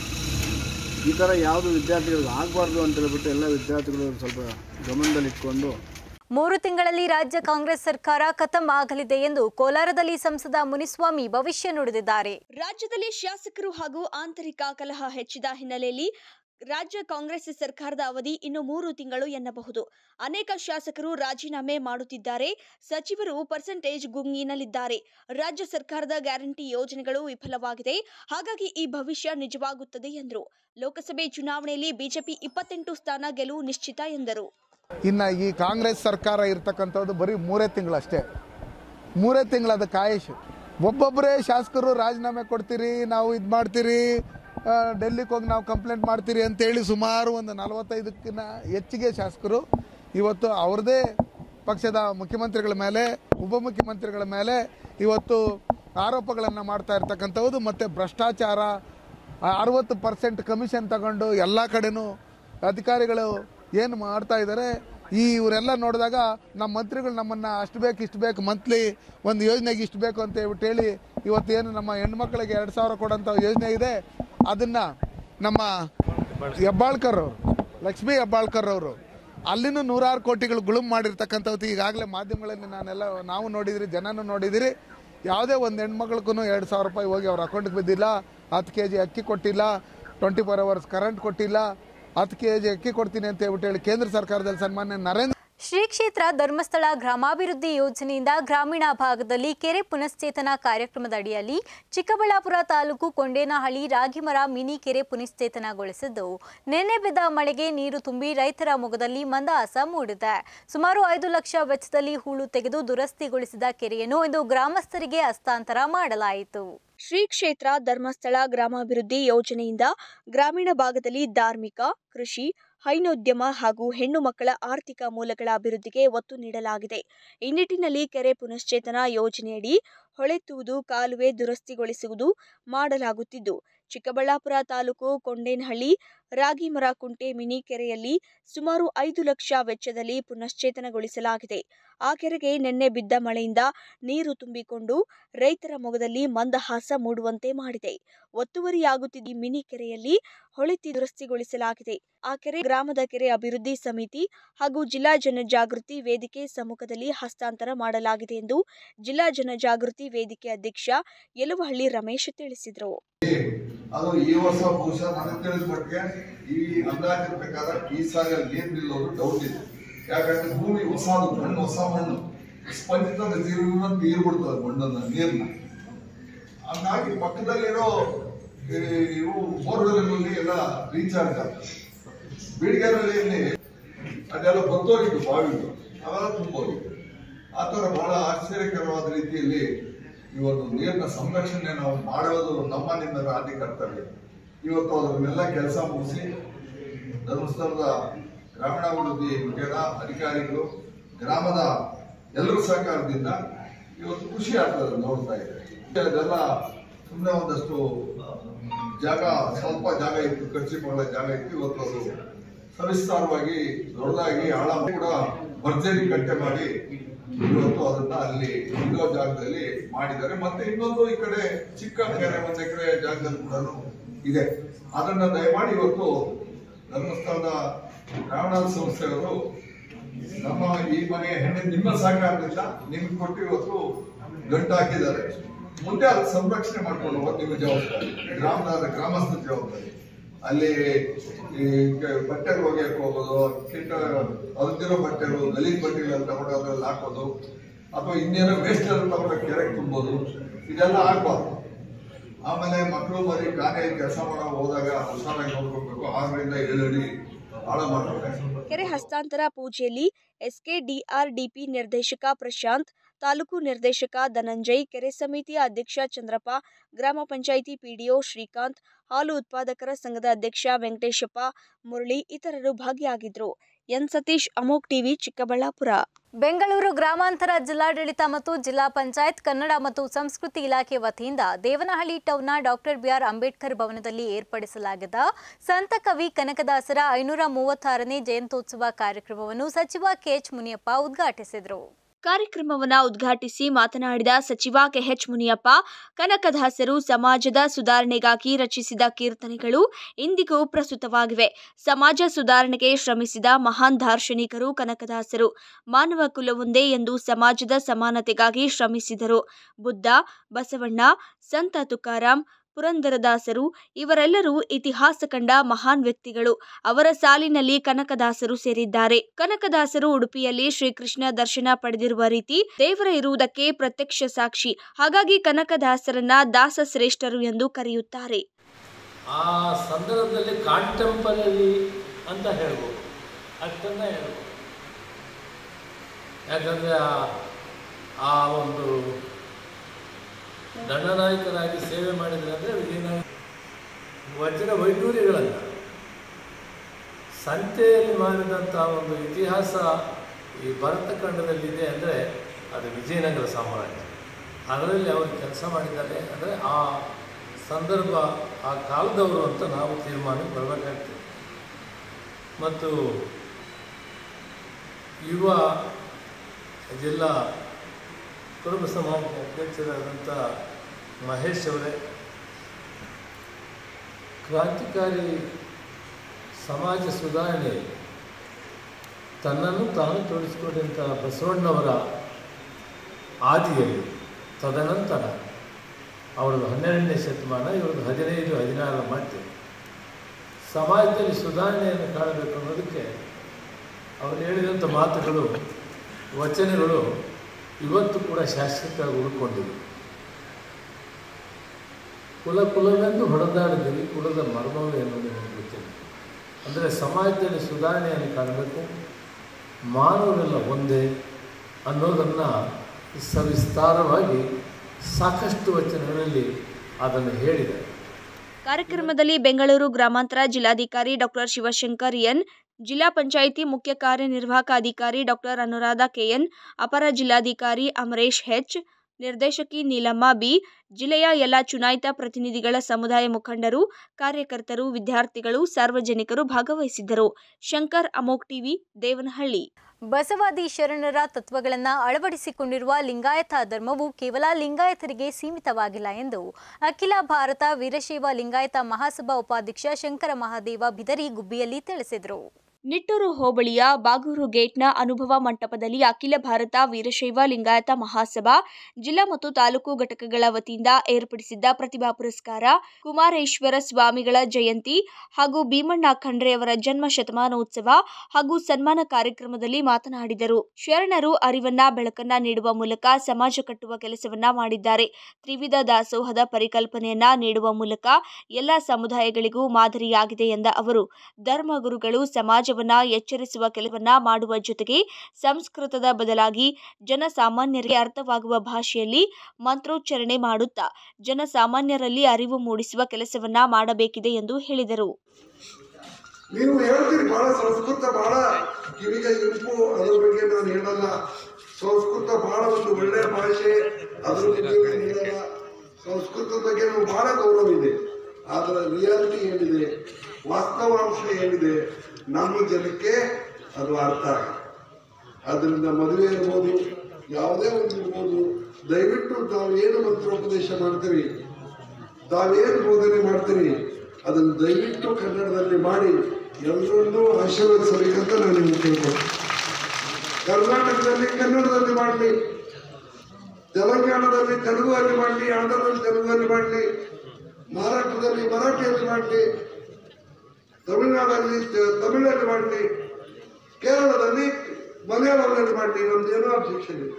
ಈ ಥರ ಯಾವುದು ವಿದ್ಯಾರ್ಥಿಗಳಿಗೆ ಆಗಬಾರ್ದು ಅಂತ ಹೇಳ್ಬಿಟ್ಟು ಎಲ್ಲ ವಿದ್ಯಾರ್ಥಿಗಳು ಸ್ವಲ್ಪ ಗಮನದಲ್ಲಿಟ್ಕೊಂಡು ಮೂರು ತಿಂಗಳಲ್ಲಿ ರಾಜ್ಯ ಕಾಂಗ್ರೆಸ್ ಸರ್ಕಾರ ಖತಮ್ ಆಗಲಿದೆ ಎಂದು ಕೋಲಾರದಲ್ಲಿ ಸಂಸದ ಮುನಿಸ್ವಾಮಿ ಭವಿಷ್ಯ ನುಡಿದಿದ್ದಾರೆ ರಾಜ್ಯದಲ್ಲಿ ಶಾಸಕರು ಹಾಗೂ ಆಂತರಿಕ ಕಲಹ ಹೆಚ್ಚಿದ ಹಿನ್ನೆಲೆಯಲ್ಲಿ ರಾಜ್ಯ ಕಾಂಗ್ರೆಸ್ ಸರ್ಕಾರದ ಅವಧಿ ಇನ್ನು ಮೂರು ತಿಂಗಳು ಎನ್ನಬಹುದು ಅನೇಕ ಶಾಸಕರು ರಾಜೀನಾಮೆ ಮಾಡುತ್ತಿದ್ದಾರೆ ಸಚಿವರು ಪರ್ಸೆಂಟೇಜ್ ಗುಂಗಿನಲ್ಲಿದ್ದಾರೆ ರಾಜ್ಯ ಸರ್ಕಾರದ ಗ್ಯಾರಂಟಿ ಯೋಜನೆಗಳು ವಿಫಲವಾಗಿದೆ ಹಾಗಾಗಿ ಈ ಭವಿಷ್ಯ ನಿಜವಾಗುತ್ತದೆ ಎಂದರು ಲೋಕಸಭೆ ಚುನಾವಣೆಯಲ್ಲಿ ಬಿಜೆಪಿ ಇಪ್ಪತ್ತೆಂಟು ಸ್ಥಾನ ಗೆಲುವು ನಿಶ್ಚಿತ ಎಂದರು ಇನ್ನು ಈ ಕಾಂಗ್ರೆಸ್ ಸರ್ಕಾರ ಇರ್ತಕ್ಕಂಥದ್ದು ಬರೀ ಮೂರೇ ತಿಂಗಳಷ್ಟೇ ಮೂರೇ ತಿಂಗಳು ಅದಕ್ಕೆ ಆಯುಷ್ ಒಬ್ಬೊಬ್ಬರೇ ಶಾಸಕರು ರಾಜೀನಾಮೆ ಕೊಡ್ತೀರಿ ನಾವು ಇದು ಮಾಡ್ತೀರಿ ಆ, ಡೆಲ್ಲಿಗೆ ಹೋಗಿ ನಾವು ಕಂಪ್ಲೇಂಟ್ ಮಾಡ್ತೀರಿ ಅಂತೇಳಿ ಸುಮಾರು ಒಂದು ನಲವತ್ತೈದಕ್ಕಿಂತ ಹೆಚ್ಚಿಗೆ ಶಾಸಕರು ಇವತ್ತು ಅವ್ರದ್ದೇ ಪಕ್ಷದ ಮುಖ್ಯಮಂತ್ರಿಗಳ ಮೇಲೆ ಉಪಮುಖ್ಯಮಂತ್ರಿಗಳ ಮೇಲೆ ಇವತ್ತು ಆರೋಪಗಳನ್ನು ಮಾಡ್ತಾ ಇರ್ತಕ್ಕಂಥದ್ದು ಮತ್ತು ಭ್ರಷ್ಟಾಚಾರ ಅರವತ್ತು ಪರ್ಸೆಂಟ್ ಕಮಿಷನ್ ತಗೊಂಡು ಎಲ್ಲ ಕಡೆನೂ ಅಧಿಕಾರಿಗಳು ಏನು ಮಾಡ್ತಾ ಇದ್ದಾರೆ ಈ ಇವರೆಲ್ಲ ನೋಡಿದಾಗ ನಮ್ಮ ಮಂತ್ರಿಗಳು ನಮ್ಮನ್ನು ಅಷ್ಟು ಬೇಕು ಇಷ್ಟು ಬೇಕು ಮಂತ್ಲಿ ಒಂದು ಯೋಜನೆಗೆ ಇಷ್ಟು ಬೇಕು ಅಂತ ಹೇಳ್ಬಿಟ್ಟು ಹೇಳಿ ಇವತ್ತೇನು ನಮ್ಮ ಹೆಣ್ಮಕ್ಳಿಗೆ ಎರಡು ಸಾವಿರ ಕೊಡೋಂಥ ಯೋಜನೆ ಇದೆ ಅದನ್ನು ನಮ್ಮ ಹೆಬ್ಬಾಳ್ಕರ್ ಅವರು ಲಕ್ಷ್ಮೀ ಹೆಬ್ಬಾಳ್ಕರ್ ಅವರು ಅಲ್ಲಿನೂ ನೂರಾರು ಕೋಟಿಗಳು ಗುಳುಮ್ ಮಾಡಿರ್ತಕ್ಕಂಥದ್ದು ಈಗಾಗಲೇ ಮಾಧ್ಯಮಗಳಲ್ಲಿ ನಾನೆಲ್ಲ ನಾವು ನೋಡಿದಿರಿ ಜನನೂ ನೋಡಿದಿರಿ ಯಾವುದೇ ಒಂದು ಹೆಣ್ಮಕ್ಳಿಗೂ ಎರಡು ಸಾವಿರ ರೂಪಾಯಿ ಹೋಗಿ ಅವ್ರ ಅಕೌಂಟ್ಗೆ ಬಿದ್ದಿಲ್ಲ ಹತ್ತು ಕೆ ಜಿ ಅಕ್ಕಿ ಕೊಟ್ಟಿಲ್ಲ ಟ್ವೆಂಟಿ ಫೋರ್ ಅವರ್ಸ್ ಕರೆಂಟ್ ಕೊಟ್ಟಿಲ್ಲ ಹತ್ತು ಕೆ ಜಿ ಅಕ್ಕಿ ಕೊಡ್ತೀನಿ ಅಂತ ಹೇಳ್ಬಿಟ್ಟು ಹೇಳಿ ಕೇಂದ್ರ ಸರ್ಕಾರದಲ್ಲಿ ಸನ್ಮಾನ್ಯ ನರೇಂದ್ರ ಶ್ರೀ ಕ್ಷೇತ್ರ ಧರ್ಮಸ್ಥಳ ಗ್ರಾಮಾಭಿವೃದ್ಧಿ ಯೋಜನೆಯಿಂದ ಗ್ರಾಮೀಣ ಭಾಗದಲ್ಲಿ ಕೆರೆ ಪುನಶ್ಚೇತನ ಕಾರ್ಯಕ್ರಮದ ಅಡಿಯಲ್ಲಿ ಚಿಕ್ಕಬಳ್ಳಾಪುರ ತಾಲೂಕು ಕೊಂಡೇನಹಳ್ಳಿ ರಾಗಿಮರ ಮಿನಿ ಕೆರೆ ಪುನಶ್ಚೇತನಗೊಳಿಸಿದ್ದು ನಿನ್ನೆ ಬಿದ್ದ ಮಳೆಗೆ ನೀರು ತುಂಬಿ ರೈತರ ಮೊಗದಲ್ಲಿ ಮಂದಹಾಸ ಮೂಡಿದೆ ಸುಮಾರು ಐದು ಲಕ್ಷ ವೆಚ್ಚದಲ್ಲಿ ಹೂಳು ತೆಗೆದು ದುರಸ್ತಿಗೊಳಿಸಿದ ಕೆರೆಯನ್ನು ಇಂದು ಗ್ರಾಮಸ್ಥರಿಗೆ ಹಸ್ತಾಂತರ ಮಾಡಲಾಯಿತು ಶ್ರೀ ಕ್ಷೇತ್ರ ಧರ್ಮಸ್ಥಳ ಗ್ರಾಮಾಭಿವೃದ್ಧಿ ಯೋಜನೆಯಿಂದ ಗ್ರಾಮೀಣ ಭಾಗದಲ್ಲಿ ಧಾರ್ಮಿಕ ಕೃಷಿ ಹೈನೋದ್ಯಮ ಹಾಗೂ ಹೆಣ್ಣು ಮಕ್ಕಳ ಆರ್ಥಿಕ ಮೂಲಗಳ ಅಭಿವೃದ್ಧಿಗೆ ಒತ್ತು ನೀಡಲಾಗಿದೆ ಈ ನಿಟ್ಟಿನಲ್ಲಿ ಕೆರೆ ಪುನಶ್ಚೇತನ ಯೋಜನೆಯಡಿ ಹೊಳೆತ್ತುವುದು ಕಾಲುವೆ ದುರಸ್ತಿಗೊಳಿಸುವುದು ಮಾಡಲಾಗುತ್ತಿದ್ದು ಚಿಕ್ಕಬಳ್ಳಾಪುರ ತಾಲೂಕು ಕೊಂಡೇನಹಳ್ಳಿ ರಾಗಿಮರ ಕುಂಟೆ ಮಿನಿ ಕೆರೆಯಲ್ಲಿ ಸುಮಾರು ಐದು ಲಕ್ಷ ವೆಚ್ಚದಲ್ಲಿ ಪುನಶ್ಚೇತನಗೊಳಿಸಲಾಗಿದೆ ಆ ಕೆರೆಗೆ ನಿನ್ನೆ ಬಿದ್ದ ಮಳೆಯಿಂದ ನೀರು ತುಂಬಿಕೊಂಡು ರೈತರ ಮೊಗದಲ್ಲಿ ಮಂದಹಾಸ ಮೂಡುವಂತೆ ಮಾಡಿದೆ ಒತ್ತುವರಿಯಾಗುತ್ತಿದ್ದ ಈ ಮಿನಿ ಕೆರೆಯಲ್ಲಿ ಹೊಳೆತಿ ದುರಸ್ತಿಗೊಳಿಸಲಾಗಿದೆ ಆ ಕೆರೆ ಗ್ರಾಮದ ಕೆರೆ ಅಭಿವೃದ್ಧಿ ಸಮಿತಿ ಹಾಗೂ ಜಿಲ್ಲಾ ಜನಜಾಗೃತಿ ವೇದಿಕೆ ಸಮ್ಮುಖದಲ್ಲಿ ಹಸ್ತಾಂತರ ಮಾಡಲಾಗಿದೆ ಎಂದು ಜಿಲ್ಲಾ ಜನಜಾಗೃತಿ ವೇದಿಕೆ ಅಧ್ಯಕ್ಷ ಯಲುವಹಳ್ಳಿ ರಮೇಶ್ ತಿಳಿಸಿದರು ಅದು ಈ ವರ್ಷ ಬಹುಶಃ ನನಗೆ ತಿಳಿದ ಮಟ್ಟಿಗೆ ಈ ಅಂದಾಜಿನ ಪ್ರಕಾರ ಈ ಸಾರಿ ಅಲ್ಲಿ ನೀರು ನಿಲ್ಲೋದು ಡೌಟ್ ಇದೆ ಯಾಕಂದ್ರೆ ಭೂಮಿ ಹೊಸದು ಮಣ್ಣು ಹೊಸ ಮಣ್ಣು ಸ್ಪಂಜಿತ ನೀರು ನೀರು ಬಿಡ್ತದೆ ಮಣ್ಣನ್ನ ನೀರ್ನ ಹಂಗಾಗಿ ಪಕ್ಕದಲ್ಲಿರೋ ಈ ಇವು ಬೋರ್ವೆಲ್ಗಳಲ್ಲಿ ಎಲ್ಲ ರೀಚಾರ್ಜ್ ಆಗ್ತದೆ ಬೀಡಿಗೆರೆಯಲ್ಲಿ ಅದೆಲ್ಲ ಬತ್ತೋಗಿತ್ತು ಬಾವಿಗಳು ಅವೆಲ್ಲ ತುಂಬೋಗಿತ್ತು ಆ ಥರ ಬಹಳ ಆಶ್ಚರ್ಯಕರವಾದ ರೀತಿಯಲ್ಲಿ ಈ ಒಂದು ನೀರಿನ ಸಂರಕ್ಷಣೆ ನಾವು ಮಾಡುವುದು ನಮ್ಮ ನಿಮ್ಮೆಲ್ಲ ಆದಿ ಕರ್ತವ್ಯ ಇವತ್ತು ಅದನ್ನೆಲ್ಲ ಕೆಲಸ ಮುಗಿಸಿ ಧರ್ಮಸ್ಥಳದ ಗ್ರಾಮೀಣಾಭಿವೃದ್ಧಿ ಮುಖ್ಯದ ಅಧಿಕಾರಿಗಳು ಗ್ರಾಮದ ಎಲ್ಲರ ಸಹಕಾರದಿಂದ ಇವತ್ತು ಖುಷಿ ಆಗ್ತದೆ ನೋಡ್ತಾ ಇದ್ದಾರೆ ಅದೆಲ್ಲ ಸುಮ್ಮನೆ ಒಂದಷ್ಟು ಜಾಗ ಸ್ವಲ್ಪ ಜಾಗ ಇತ್ತು ಖರ್ಚು ಮಾಡೋ ಜಾಗ ಇತ್ತು ಇವತ್ತು ಅದು ಸವಿಸ್ತಾರವಾಗಿ ದೊಡ್ಡದಾಗಿ ಆಳ ಕೂಡ ಭರ್ಜರಿ ಕಟ್ಟೆ ಮಾಡಿ ಇವತ್ತು ಅದನ್ನ ಅಲ್ಲಿ ಇರೋ ಜಾಗದಲ್ಲಿ ಮಾಡಿದ್ದಾರೆ ಮತ್ತೆ ಇನ್ನೊಂದು ಈ ಕಡೆ ಚಿಕ್ಕ ಕೆರೆ ಒಂದು ಎಕರೆ ಜಾಗದಲ್ಲಿ ಕೂಡ ಇದೆ ಅದನ್ನ ದಯಮಾಡಿ ಇವತ್ತು ಧರ್ಮಸ್ಥಳದ ಗ್ರಾಮೀಣ ಸಂಸ್ಥೆಯವರು ನಮ್ಮ ಈ ಮನೆಯ ಹೆಣ್ಣು ನಿಮ್ಮ ಸಹಕಾರದಿಂದ ನಿಮ್ಗೆ ಕೊಟ್ಟು ಇವತ್ತು ಗಂಟು ಹಾಕಿದ್ದಾರೆ ಮುಂದೆ ಅದು ಸಂರಕ್ಷಣೆ ಮಾಡ್ಕೊಂಡು ಹೋಗೋದು ನಿಮ್ಮ ಜವಾಬ್ದಾರಿ ಗ್ರಾಮದ ಗ್ರಾಮಸ್ಥರ ಜವಾಬ್ದಾರಿ ಅಲ್ಲಿ ಈ ಕ- ಬಟ್ಟೆಗಳು ಒಗೆಯಕ್ಕೆ ಹೋಗೋದು ಕಿಟ್ಟ ಅರ್ದಿರೋ ಬಟ್ಟೆಗಳು ಗಲೀಜ್ ಬಟ್ಟೆಗಳನ್ನು ತಗೊಂಡು ಅದ್ರಲ್ಲಿ ಹಾಕೋದು ಅಥವಾ ಇನ್ನೇನೋ ವೇಸ್ಟ್ ತಗೊಂಡು ಕೆರೆಗೆ ತುಂಬೋದು ಇದೆಲ್ಲ ಆಗ್ಬಾರ್ದು ಆಮೇಲೆ ಮಕ್ಕಳು ಮರಿ ಕಾರ್ಯ ಕೆಲಸ ಮಾಡೋ ಹೋದಾಗ ಹುಷಾರಾಗಿ ನೋಡ್ಕೋಬೇಕು ಆರರಿಂದ ಏಳು ಅಡಿ ಆಳ ಮಾಡ್ತಾರೆ ಕೆರೆ ಹಸ್ತಾಂತರ ಪೂಜೆಯಲ್ಲಿ ಎಸ್ಕೆಡಿಆರ್ಡಿಪಿ ನಿರ್ದೇಶಕ ಪ್ರಶಾಂತ್ ತಾಲೂಕು ನಿರ್ದೇಶಕ ಧನಂಜಯ್ ಕೆರೆ ಸಮಿತಿಯ ಅಧ್ಯಕ್ಷ ಚಂದ್ರಪ್ಪ ಗ್ರಾಮ ಪಂಚಾಯಿತಿ ಪಿಡಿಒ ಶ್ರೀಕಾಂತ್ ಹಾಲು ಉತ್ಪಾದಕರ ಸಂಘದ ಅಧ್ಯಕ್ಷ ವೆಂಕಟೇಶಪ್ಪ ಮುರಳಿ ಇತರರು ಭಾಗಿಯಾಗಿದ್ದರು ಎನ್ ಸತೀಶ್ ಅಮೋಕ್ ಟಿವಿ ಚಿಕ್ಕಬಳ್ಳಾಪುರ ಬೆಂಗಳೂರು ಗ್ರಾಮಾಂತರ ಜಿಲ್ಲಾಡಳಿತ ಮತ್ತು ಜಿಲ್ಲಾ ಪಂಚಾಯತ್ ಕನ್ನಡ ಮತ್ತು ಸಂಸ್ಕೃತಿ ಇಲಾಖೆ ವತಿಯಿಂದ ದೇವನಹಳ್ಳಿ ಟೌನ್ನ ಡಾಕ್ಟರ್ ಬಿಆರ್ ಅಂಬೇಡ್ಕರ್ ಭವನದಲ್ಲಿ ಏರ್ಪಡಿಸಲಾಗಿದ್ದ ಸಂತ ಕವಿ ಕನಕದಾಸರ ಐನೂರ ಮೂವತ್ತಾರನೇ ಜಯಂತ್ಯೋತ್ಸವ ಕಾರ್ಯಕ್ರಮವನ್ನು ಸಚಿವ ಕೆಎಚ್ ಮುನಿಯಪ್ಪ ಉದ್ಘಾಟಿಸಿದರು ಕಾರ್ಯಕ್ರಮವನ್ನು ಉದ್ಘಾಟಿಸಿ ಮಾತನಾಡಿದ ಸಚಿವ ಕೆಎಚ್ ಮುನಿಯಪ್ಪ ಕನಕದಾಸರು ಸಮಾಜದ ಸುಧಾರಣೆಗಾಗಿ ರಚಿಸಿದ ಕೀರ್ತನೆಗಳು ಇಂದಿಗೂ ಪ್ರಸ್ತುತವಾಗಿವೆ ಸಮಾಜ ಸುಧಾರಣೆಗೆ ಶ್ರಮಿಸಿದ ಮಹಾನ್ ದಾರ್ಶನಿಕರು ಕನಕದಾಸರು ಮಾನವ ಕುಲವೊಂದೇ ಎಂದು ಸಮಾಜದ ಸಮಾನತೆಗಾಗಿ ಶ್ರಮಿಸಿದರು ಬುದ್ಧ ಬಸವಣ್ಣ ಸಂತ ತುಕಾರಾಂ ಪುರಂದರದಾಸರು ಇವರೆಲ್ಲರೂ ಇತಿಹಾಸ ಕಂಡ ಮಹಾನ್ ವ್ಯಕ್ತಿಗಳು ಅವರ ಸಾಲಿನಲ್ಲಿ ಕನಕದಾಸರು ಸೇರಿದ್ದಾರೆ ಕನಕದಾಸರು ಉಡುಪಿಯಲ್ಲಿ ಶ್ರೀಕೃಷ್ಣ ದರ್ಶನ ಪಡೆದಿರುವ ರೀತಿ ದೇವರ ಇರುವುದಕ್ಕೆ ಪ್ರತ್ಯಕ್ಷ ಸಾಕ್ಷಿ ಹಾಗಾಗಿ ಕನಕದಾಸರನ್ನ ದಾಸ ಶ್ರೇಷ್ಠರು ಎಂದು ಕರೆಯುತ್ತಾರೆ ಆ ಸಂದರ್ಭದಲ್ಲಿ ಕಾಂಟೆಂಪರರಿ ಅಂತ ಹೇಳ್ಬೋದು ಅಷ್ಟನ್ನ ಹೇಳ್ಬೋದು ಯಾಕಂದರೆ ಆ ಆ ಒಂದು ದಂಡನಾಯಕರಾಗಿ ಸೇವೆ ಮಾಡಿದ್ರೆ ಅಂದರೆ ವಿಜಯನಗರ ವಜ್ರ ವೈಡೂರ್ಯಗಳನ್ನು ಸಂತೆಯಲ್ಲಿ ಮಾಡಿದಂಥ ಒಂದು ಇತಿಹಾಸ ಈ ಭರತ ಖಂಡದಲ್ಲಿದೆ ಅಂದರೆ ಅದು ವಿಜಯನಗರ ಸಾಮ್ರಾಜ್ಯ ಅದರಲ್ಲಿ ಅವರು ಕೆಲಸ ಮಾಡಿದ್ದಾರೆ ಅಂದರೆ ಆ ಸಂದರ್ಭ ಆ ಕಾಲದವರು ಅಂತ ನಾವು ತೀರ್ಮಾನಕ್ಕೆ ಬರಬೇಕಾಗ್ತದೆ ಮತ್ತು ಯುವ ಜಿಲ್ಲಾ ಕುರುಬ ಸಮಾಜ ಅಧ್ಯಕ್ಷರಾದಂಥ ಮಹೇಶ್ ಅವರೇ ಕ್ರಾಂತಿಕಾರಿ ಸಮಾಜ ಸುಧಾರಣೆ ತನ್ನನ್ನು ತಾನು ತೋರಿಸಿಕೊಂಡಂಥ ಬಸವಣ್ಣವರ ಆದಿಯಲ್ಲಿ ತದನಂತರ ಅವರದು ಹನ್ನೆರಡನೇ ಶತಮಾನ ಇವರದು ಹದಿನೈದು ಹದಿನಾರರ ಮಟ್ಟಿಗೆ ಸಮಾಜದಲ್ಲಿ ಸುಧಾರಣೆಯನ್ನು ಕಾಣಬೇಕು ಅನ್ನೋದಕ್ಕೆ ಅವರು ಹೇಳಿದಂಥ ಮಾತುಗಳು ವಚನಗಳು ಇವತ್ತು ಕೂಡ ಶಾಶ್ವತವಾಗಿ ಉಳ್ಕೊಂಡಿವೆ ಕುಲ ಕುಲವೆಂದು ಹೊಡೆದಾಡಿದಲ್ಲಿ ಕುಲದ ಮರ್ಮವೇನು ನಿಮಗೆ ಗೊತ್ತಿಲ್ಲ ಅಂದರೆ ಸಮಾಜದಲ್ಲಿ ಸುಧಾರಣೆಯನ್ನು ಕಾಣಬೇಕು ಮಾನವರೆಲ್ಲ ಒಂದೇ ಅನ್ನೋದನ್ನು ಸವಿಸ್ತಾರವಾಗಿ ಸಾಕಷ್ಟು ವಚನಗಳಲ್ಲಿ ಅದನ್ನು ಹೇಳಿದ್ದಾರೆ ಕಾರ್ಯಕ್ರಮದಲ್ಲಿ ಬೆಂಗಳೂರು ಗ್ರಾಮಾಂತರ ಜಿಲ್ಲಾಧಿಕಾರಿ ಡಾಕ್ಟರ್ ಶಿವಶಂಕರ್ ಎನ್ ಜಿಲ್ಲಾ ಪಂಚಾಯಿತಿ ಮುಖ್ಯ ಕಾರ್ಯನಿರ್ವಾಹಕ ಅಧಿಕಾರಿ ಡಾಕ್ಟರ್ ಅನುರಾಧ ಕೆಎನ್ ಅಪರ ಜಿಲ್ಲಾಧಿಕಾರಿ ಅಮರೇಶ್ ಹೆಚ್ ನಿರ್ದೇಶಕಿ ನೀಲಮ್ಮ ಬಿ ಜಿಲ್ಲೆಯ ಎಲ್ಲ ಚುನಾಯಿತ ಪ್ರತಿನಿಧಿಗಳ ಸಮುದಾಯ ಮುಖಂಡರು ಕಾರ್ಯಕರ್ತರು ವಿದ್ಯಾರ್ಥಿಗಳು ಸಾರ್ವಜನಿಕರು ಭಾಗವಹಿಸಿದ್ದರು ಶಂಕರ್ ಅಮೋಕ್ ಟಿವಿ ದೇವನಹಳ್ಳಿ ಬಸವಾದಿ ಶರಣರ ತತ್ವಗಳನ್ನು ಅಳವಡಿಸಿಕೊಂಡಿರುವ ಲಿಂಗಾಯತ ಧರ್ಮವು ಕೇವಲ ಲಿಂಗಾಯತರಿಗೆ ಸೀಮಿತವಾಗಿಲ್ಲ ಎಂದು ಅಖಿಲ ಭಾರತ ವೀರಶೈವ ಲಿಂಗಾಯತ ಮಹಾಸಭಾ ಉಪಾಧ್ಯಕ್ಷ ಶಂಕರ ಮಹಾದೇವ ಬಿದರಿ ಗುಬ್ಬಿಯಲ್ಲಿ ತಿಳಿಸಿದರು ನಿಟ್ಟೂರು ಹೋಬಳಿಯ ಬಾಗೂರು ಗೇಟ್ನ ಅನುಭವ ಮಂಟಪದಲ್ಲಿ ಅಖಿಲ ಭಾರತ ವೀರಶೈವ ಲಿಂಗಾಯತ ಮಹಾಸಭಾ ಜಿಲ್ಲಾ ಮತ್ತು ತಾಲೂಕು ಘಟಕಗಳ ವತಿಯಿಂದ ಏರ್ಪಡಿಸಿದ್ದ ಪ್ರತಿಭಾ ಪುರಸ್ಕಾರ ಕುಮಾರೇಶ್ವರ ಸ್ವಾಮಿಗಳ ಜಯಂತಿ ಹಾಗೂ ಭೀಮಣ್ಣ ಖಂಡ್ರೆಯವರ ಜನ್ಮ ಶತಮಾನೋತ್ಸವ ಹಾಗೂ ಸನ್ಮಾನ ಕಾರ್ಯಕ್ರಮದಲ್ಲಿ ಮಾತನಾಡಿದರು ಶರಣರು ಅರಿವನ್ನ ಬೆಳಕನ್ನ ನೀಡುವ ಮೂಲಕ ಸಮಾಜ ಕಟ್ಟುವ ಕೆಲಸವನ್ನ ಮಾಡಿದ್ದಾರೆ ತ್ರಿವಿಧ ದಾಸೋಹದ ಪರಿಕಲ್ಪನೆಯನ್ನ ನೀಡುವ ಮೂಲಕ ಎಲ್ಲ ಸಮುದಾಯಗಳಿಗೂ ಮಾದರಿಯಾಗಿದೆ ಎಂದ ಅವರು ಧರ್ಮಗುರುಗಳು ಸಮಾಜವನ್ನ ಎಚ್ಚರಿಸುವ ಕೆಲಸವನ್ನ ಮಾಡುವ ಜೊತೆಗೆ ಸಂಸ್ಕೃತದ ಬದಲಾಗಿ ಜನಸಾಮಾನ್ಯರಿಗೆ ಅರ್ಥವಾಗುವ ಭಾಷೆಯಲ್ಲಿ ಮಂತ್ರೋಚ್ಚರಣೆ ಮಾಡುತ್ತಾ ಜನಸಾಮಾನ್ಯರಲ್ಲಿ ಅರಿವು ಮೂಡಿಸುವ ಕೆಲಸವನ್ನ ಮಾಡಬೇಕಿದೆ ಎಂದು ಹೇಳಿದರು ನೀವು ಹೇಳ್ತೀರಿ ಬಹಳ ಸಂಸ್ಕೃತ ಬಹಳ ಕಿವಿಗೆ ಇಂಪು ಅದ್ರ ಬಗ್ಗೆ ನಾನು ಹೇಳಲ್ಲ ಸಂಸ್ಕೃತ ಬಹಳ ಒಂದು ಒಳ್ಳೆಯ ಭಾಷೆ ಅದ್ರ ಬಗ್ಗೆ ನಾನು ಹೇಳಲ್ಲ ಸಂಸ್ಕೃತದ ಬಗ್ಗೆ ನಮ್ಗೆ ಬಹಳ ಗೌರವ ಇದೆ ಆದರೆ ರಿಯಾಲಿಟಿ ಏನಿದೆ ವಾಸ್ತವಾಂಶ ಏನಿದೆ ನಮ್ಮ ಜನಕ್ಕೆ ಅದು ಅರ್ಥ ಆಗಿದೆ ಅದರಿಂದ ಮದುವೆ ಇರ್ಬೋದು ಯಾವುದೇ ಒಂದು ಇರ್ಬೋದು ದಯವಿಟ್ಟು ತಾವೇನು ಮಂತ್ರೋಪದೇಶ ಮಾಡ್ತೀರಿ ತಾವೇನು ಬೋಧನೆ ಮಾಡ್ತೀರಿ ಅದನ್ನು ದಯವಿಟ್ಟು ಕನ್ನಡದಲ್ಲಿ ಮಾಡಿ ಎಲ್ಲರನ್ನೂ ಆಶೀರ್ವದಿಸಬೇಕಂತ ನಾನು ನಿಮ್ಗೆ ಕೇಳ್ಬೋದು ಕರ್ನಾಟಕದಲ್ಲಿ ಕನ್ನಡದಲ್ಲಿ ಮಾಡಲಿ ತೆಲಂಗಾಣದಲ್ಲಿ ತೆಲುಗುದಲ್ಲಿ ಮಾಡಲಿ ಆಂಧ್ರದಲ್ಲಿ ತೆಲುಗುದಲ್ಲಿ ಮಾಡಲಿ ಮಹಾರಾಷ್ಟ್ರದಲ್ಲಿ ಮರಾಠಿಯಲ್ಲಿ ಮಾಡಲಿ ತಮಿಳುನಾಡಲ್ಲಿ ತ- ತಮಿಳಲ್ಲಿ ಮಾಡಲಿ ಕೇರಳದಲ್ಲಿ ಮಲಯಾಳಂನಲ್ಲಿ ಮಾಡಲಿ ನಮ್ದೇನೋ ಅಬ್ಜೆಕ್ಷನ್ ಇದೆ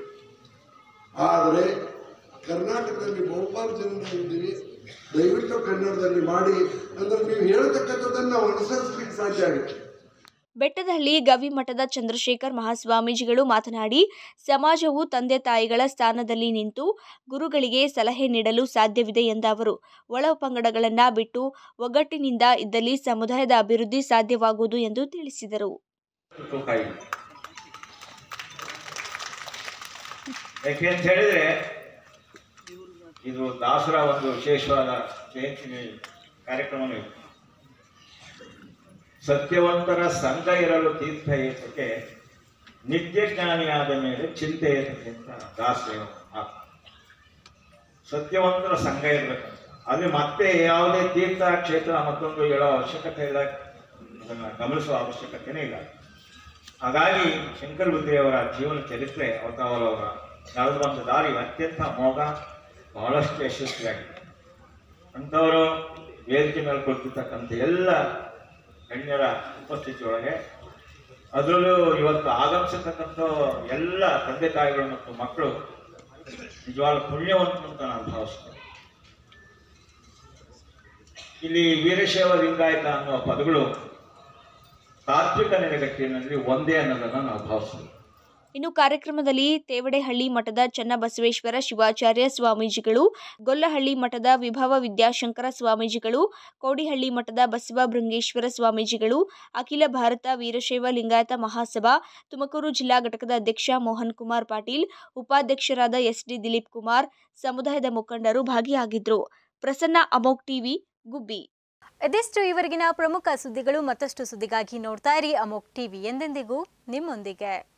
ಆದರೆ ಕರ್ನಾಟಕದಲ್ಲಿ ಬಹುಪಾಲು ಜನ ನಾವು ಇದ್ದೀವಿ ದಯವಿಟ್ಟು ಕನ್ನಡದಲ್ಲಿ ಮಾಡಿ ಅಂದ್ರೆ ನೀವು ಹೇಳ್ತಕ್ಕಂಥದ್ದನ್ನು ನಾವು ಅನುಸರಿಸ್ಲಿಕ್ಕೆ ಸಾಧ್ಯ ಆಗುತ್ತೆ ಬೆಟ್ಟದಹಳ್ಳಿ ಗವಿಮಠದ ಚಂದ್ರಶೇಖರ್ ಮಹಾಸ್ವಾಮೀಜಿಗಳು ಮಾತನಾಡಿ ಸಮಾಜವು ತಂದೆ ತಾಯಿಗಳ ಸ್ಥಾನದಲ್ಲಿ ನಿಂತು ಗುರುಗಳಿಗೆ ಸಲಹೆ ನೀಡಲು ಸಾಧ್ಯವಿದೆ ಎಂದ ಅವರು ಒಳ ಪಂಗಡಗಳನ್ನು ಬಿಟ್ಟು ಒಗ್ಗಟ್ಟಿನಿಂದ ಇದ್ದಲ್ಲಿ ಸಮುದಾಯದ ಅಭಿವೃದ್ಧಿ ಸಾಧ್ಯವಾಗುವುದು ಎಂದು ತಿಳಿಸಿದರು ತೂಕ ಇದೆ ಯಾಕೆ ಅಂತ ಹೇಳಿದ್ರೆ ಇದು ದಾಸರ ಒಂದು ವಿಶೇಷವಾದ ಜಯಂತಿ ಕಾರ್ಯಕ್ರಮವೂ ಇದೆ ಸತ್ಯವಂತರ ಸಂಘ ಇರಲು ತೀರ್ಥ ಏತಕ್ಕೆ ನಿತ್ಯ ಜ್ಞಾನಿಯಾದ ಮೇಲೆ ಚಿಂತೆ ಏತಕ್ಕೆ ಅಂತ ದಾಸರ ಮಾತು ಸತ್ಯವಂತರ ಸಂಘ ಇರಬೇಕಂತ ಅಲ್ಲಿ ಮತ್ತೆ ಯಾವುದೇ ತೀರ್ಥ ಕ್ಷೇತ್ರ ಮತ್ತೊಂದು ಹೇಳೋ ಅವಶ್ಯಕತೆ ಇಲ್ಲ ಅದನ್ನು ಗಮನಿಸುವ ಅವಶ್ಯಕತೆನೇ ಇಲ್ಲ ಹಾಗಾಗಿ ಶಂಕರ ಬುದ್ಧಿಯವರ ಜೀವನ ಚರಿತ್ರೆ ಅವತಾವರವರ ನಡೆದು ಬಂದ ದಾರಿ ಅತ್ಯಂತ ಮೋಗ ಬಹಳಷ್ಟು ಯಶಸ್ವಿಯಾಗಿದೆ ಅಂಥವರು ವೇದಿಕೆ ಮೇಲೆ ಕೊಡ್ತಿರ್ತಕ್ಕಂಥ ಎಲ್ಲ ಗಣ್ಯರ ಉಪಸ್ಥಿತಿಯೊಳಗೆ ಅದರಲ್ಲೂ ಇವತ್ತು ಆಗಮಿಸಿರ್ತಕ್ಕಂಥ ಎಲ್ಲ ತಂದೆ ತಾಯಿಗಳು ಮತ್ತು ಮಕ್ಕಳು ನಿಜವಾದ ಪುಣ್ಯವಂತರು ಅಂತ ನಾನು ಭಾವಿಸ್ತೇನೆ ಇಲ್ಲಿ ವೀರಶೈವ ಲಿಂಗಾಯತ ಅನ್ನುವ ಪದಗಳು ತಾತ್ವಿಕ ನೆಲೆಗಟ್ಟಿನಲ್ಲಿ ಒಂದೇ ಅನ್ನೋದನ್ನು ನಾವು ಭಾವಿಸ್ತೀವಿ ಇನ್ನು ಕಾರ್ಯಕ್ರಮದಲ್ಲಿ ತೇವಡೆಹಳ್ಳಿ ಮಠದ ಚನ್ನಬಸವೇಶ್ವರ ಶಿವಾಚಾರ್ಯ ಸ್ವಾಮೀಜಿಗಳು ಗೊಲ್ಲಹಳ್ಳಿ ಮಠದ ವಿಭವ ವಿದ್ಯಾಶಂಕರ ಸ್ವಾಮೀಜಿಗಳು ಕೋಡಿಹಳ್ಳಿ ಮಠದ ಬಸವ ಭೃಂಗೇಶ್ವರ ಸ್ವಾಮೀಜಿಗಳು ಅಖಿಲ ಭಾರತ ವೀರಶೈವ ಲಿಂಗಾಯತ ಮಹಾಸಭಾ ತುಮಕೂರು ಜಿಲ್ಲಾ ಘಟಕದ ಅಧ್ಯಕ್ಷ ಮೋಹನ್ ಕುಮಾರ್ ಪಾಟೀಲ್ ಉಪಾಧ್ಯಕ್ಷರಾದ ಎಸ್ ಡಿ ದಿಲೀಪ್ ಕುಮಾರ್ ಸಮುದಾಯದ ಮುಖಂಡರು ಭಾಗಿಯಾಗಿದ್ದರು ಪ್ರಸನ್ನ ಅಮೋಕ್ ಟಿವಿ ಗುಬ್ಬಿ ಇದಿಷ್ಟು ಇವರೆಗಿನ ಪ್ರಮುಖ ಸುದ್ದಿಗಳು ಮತ್ತಷ್ಟು ಸುದ್ದಿಗಾಗಿ ನೋಡ್ತಾ ಇರಿ ಅಮೋಕ್ ಟಿವಿ ಎಂದೆಂದಿಗೂ ನಿಮ್ಮೊಂದಿಗೆ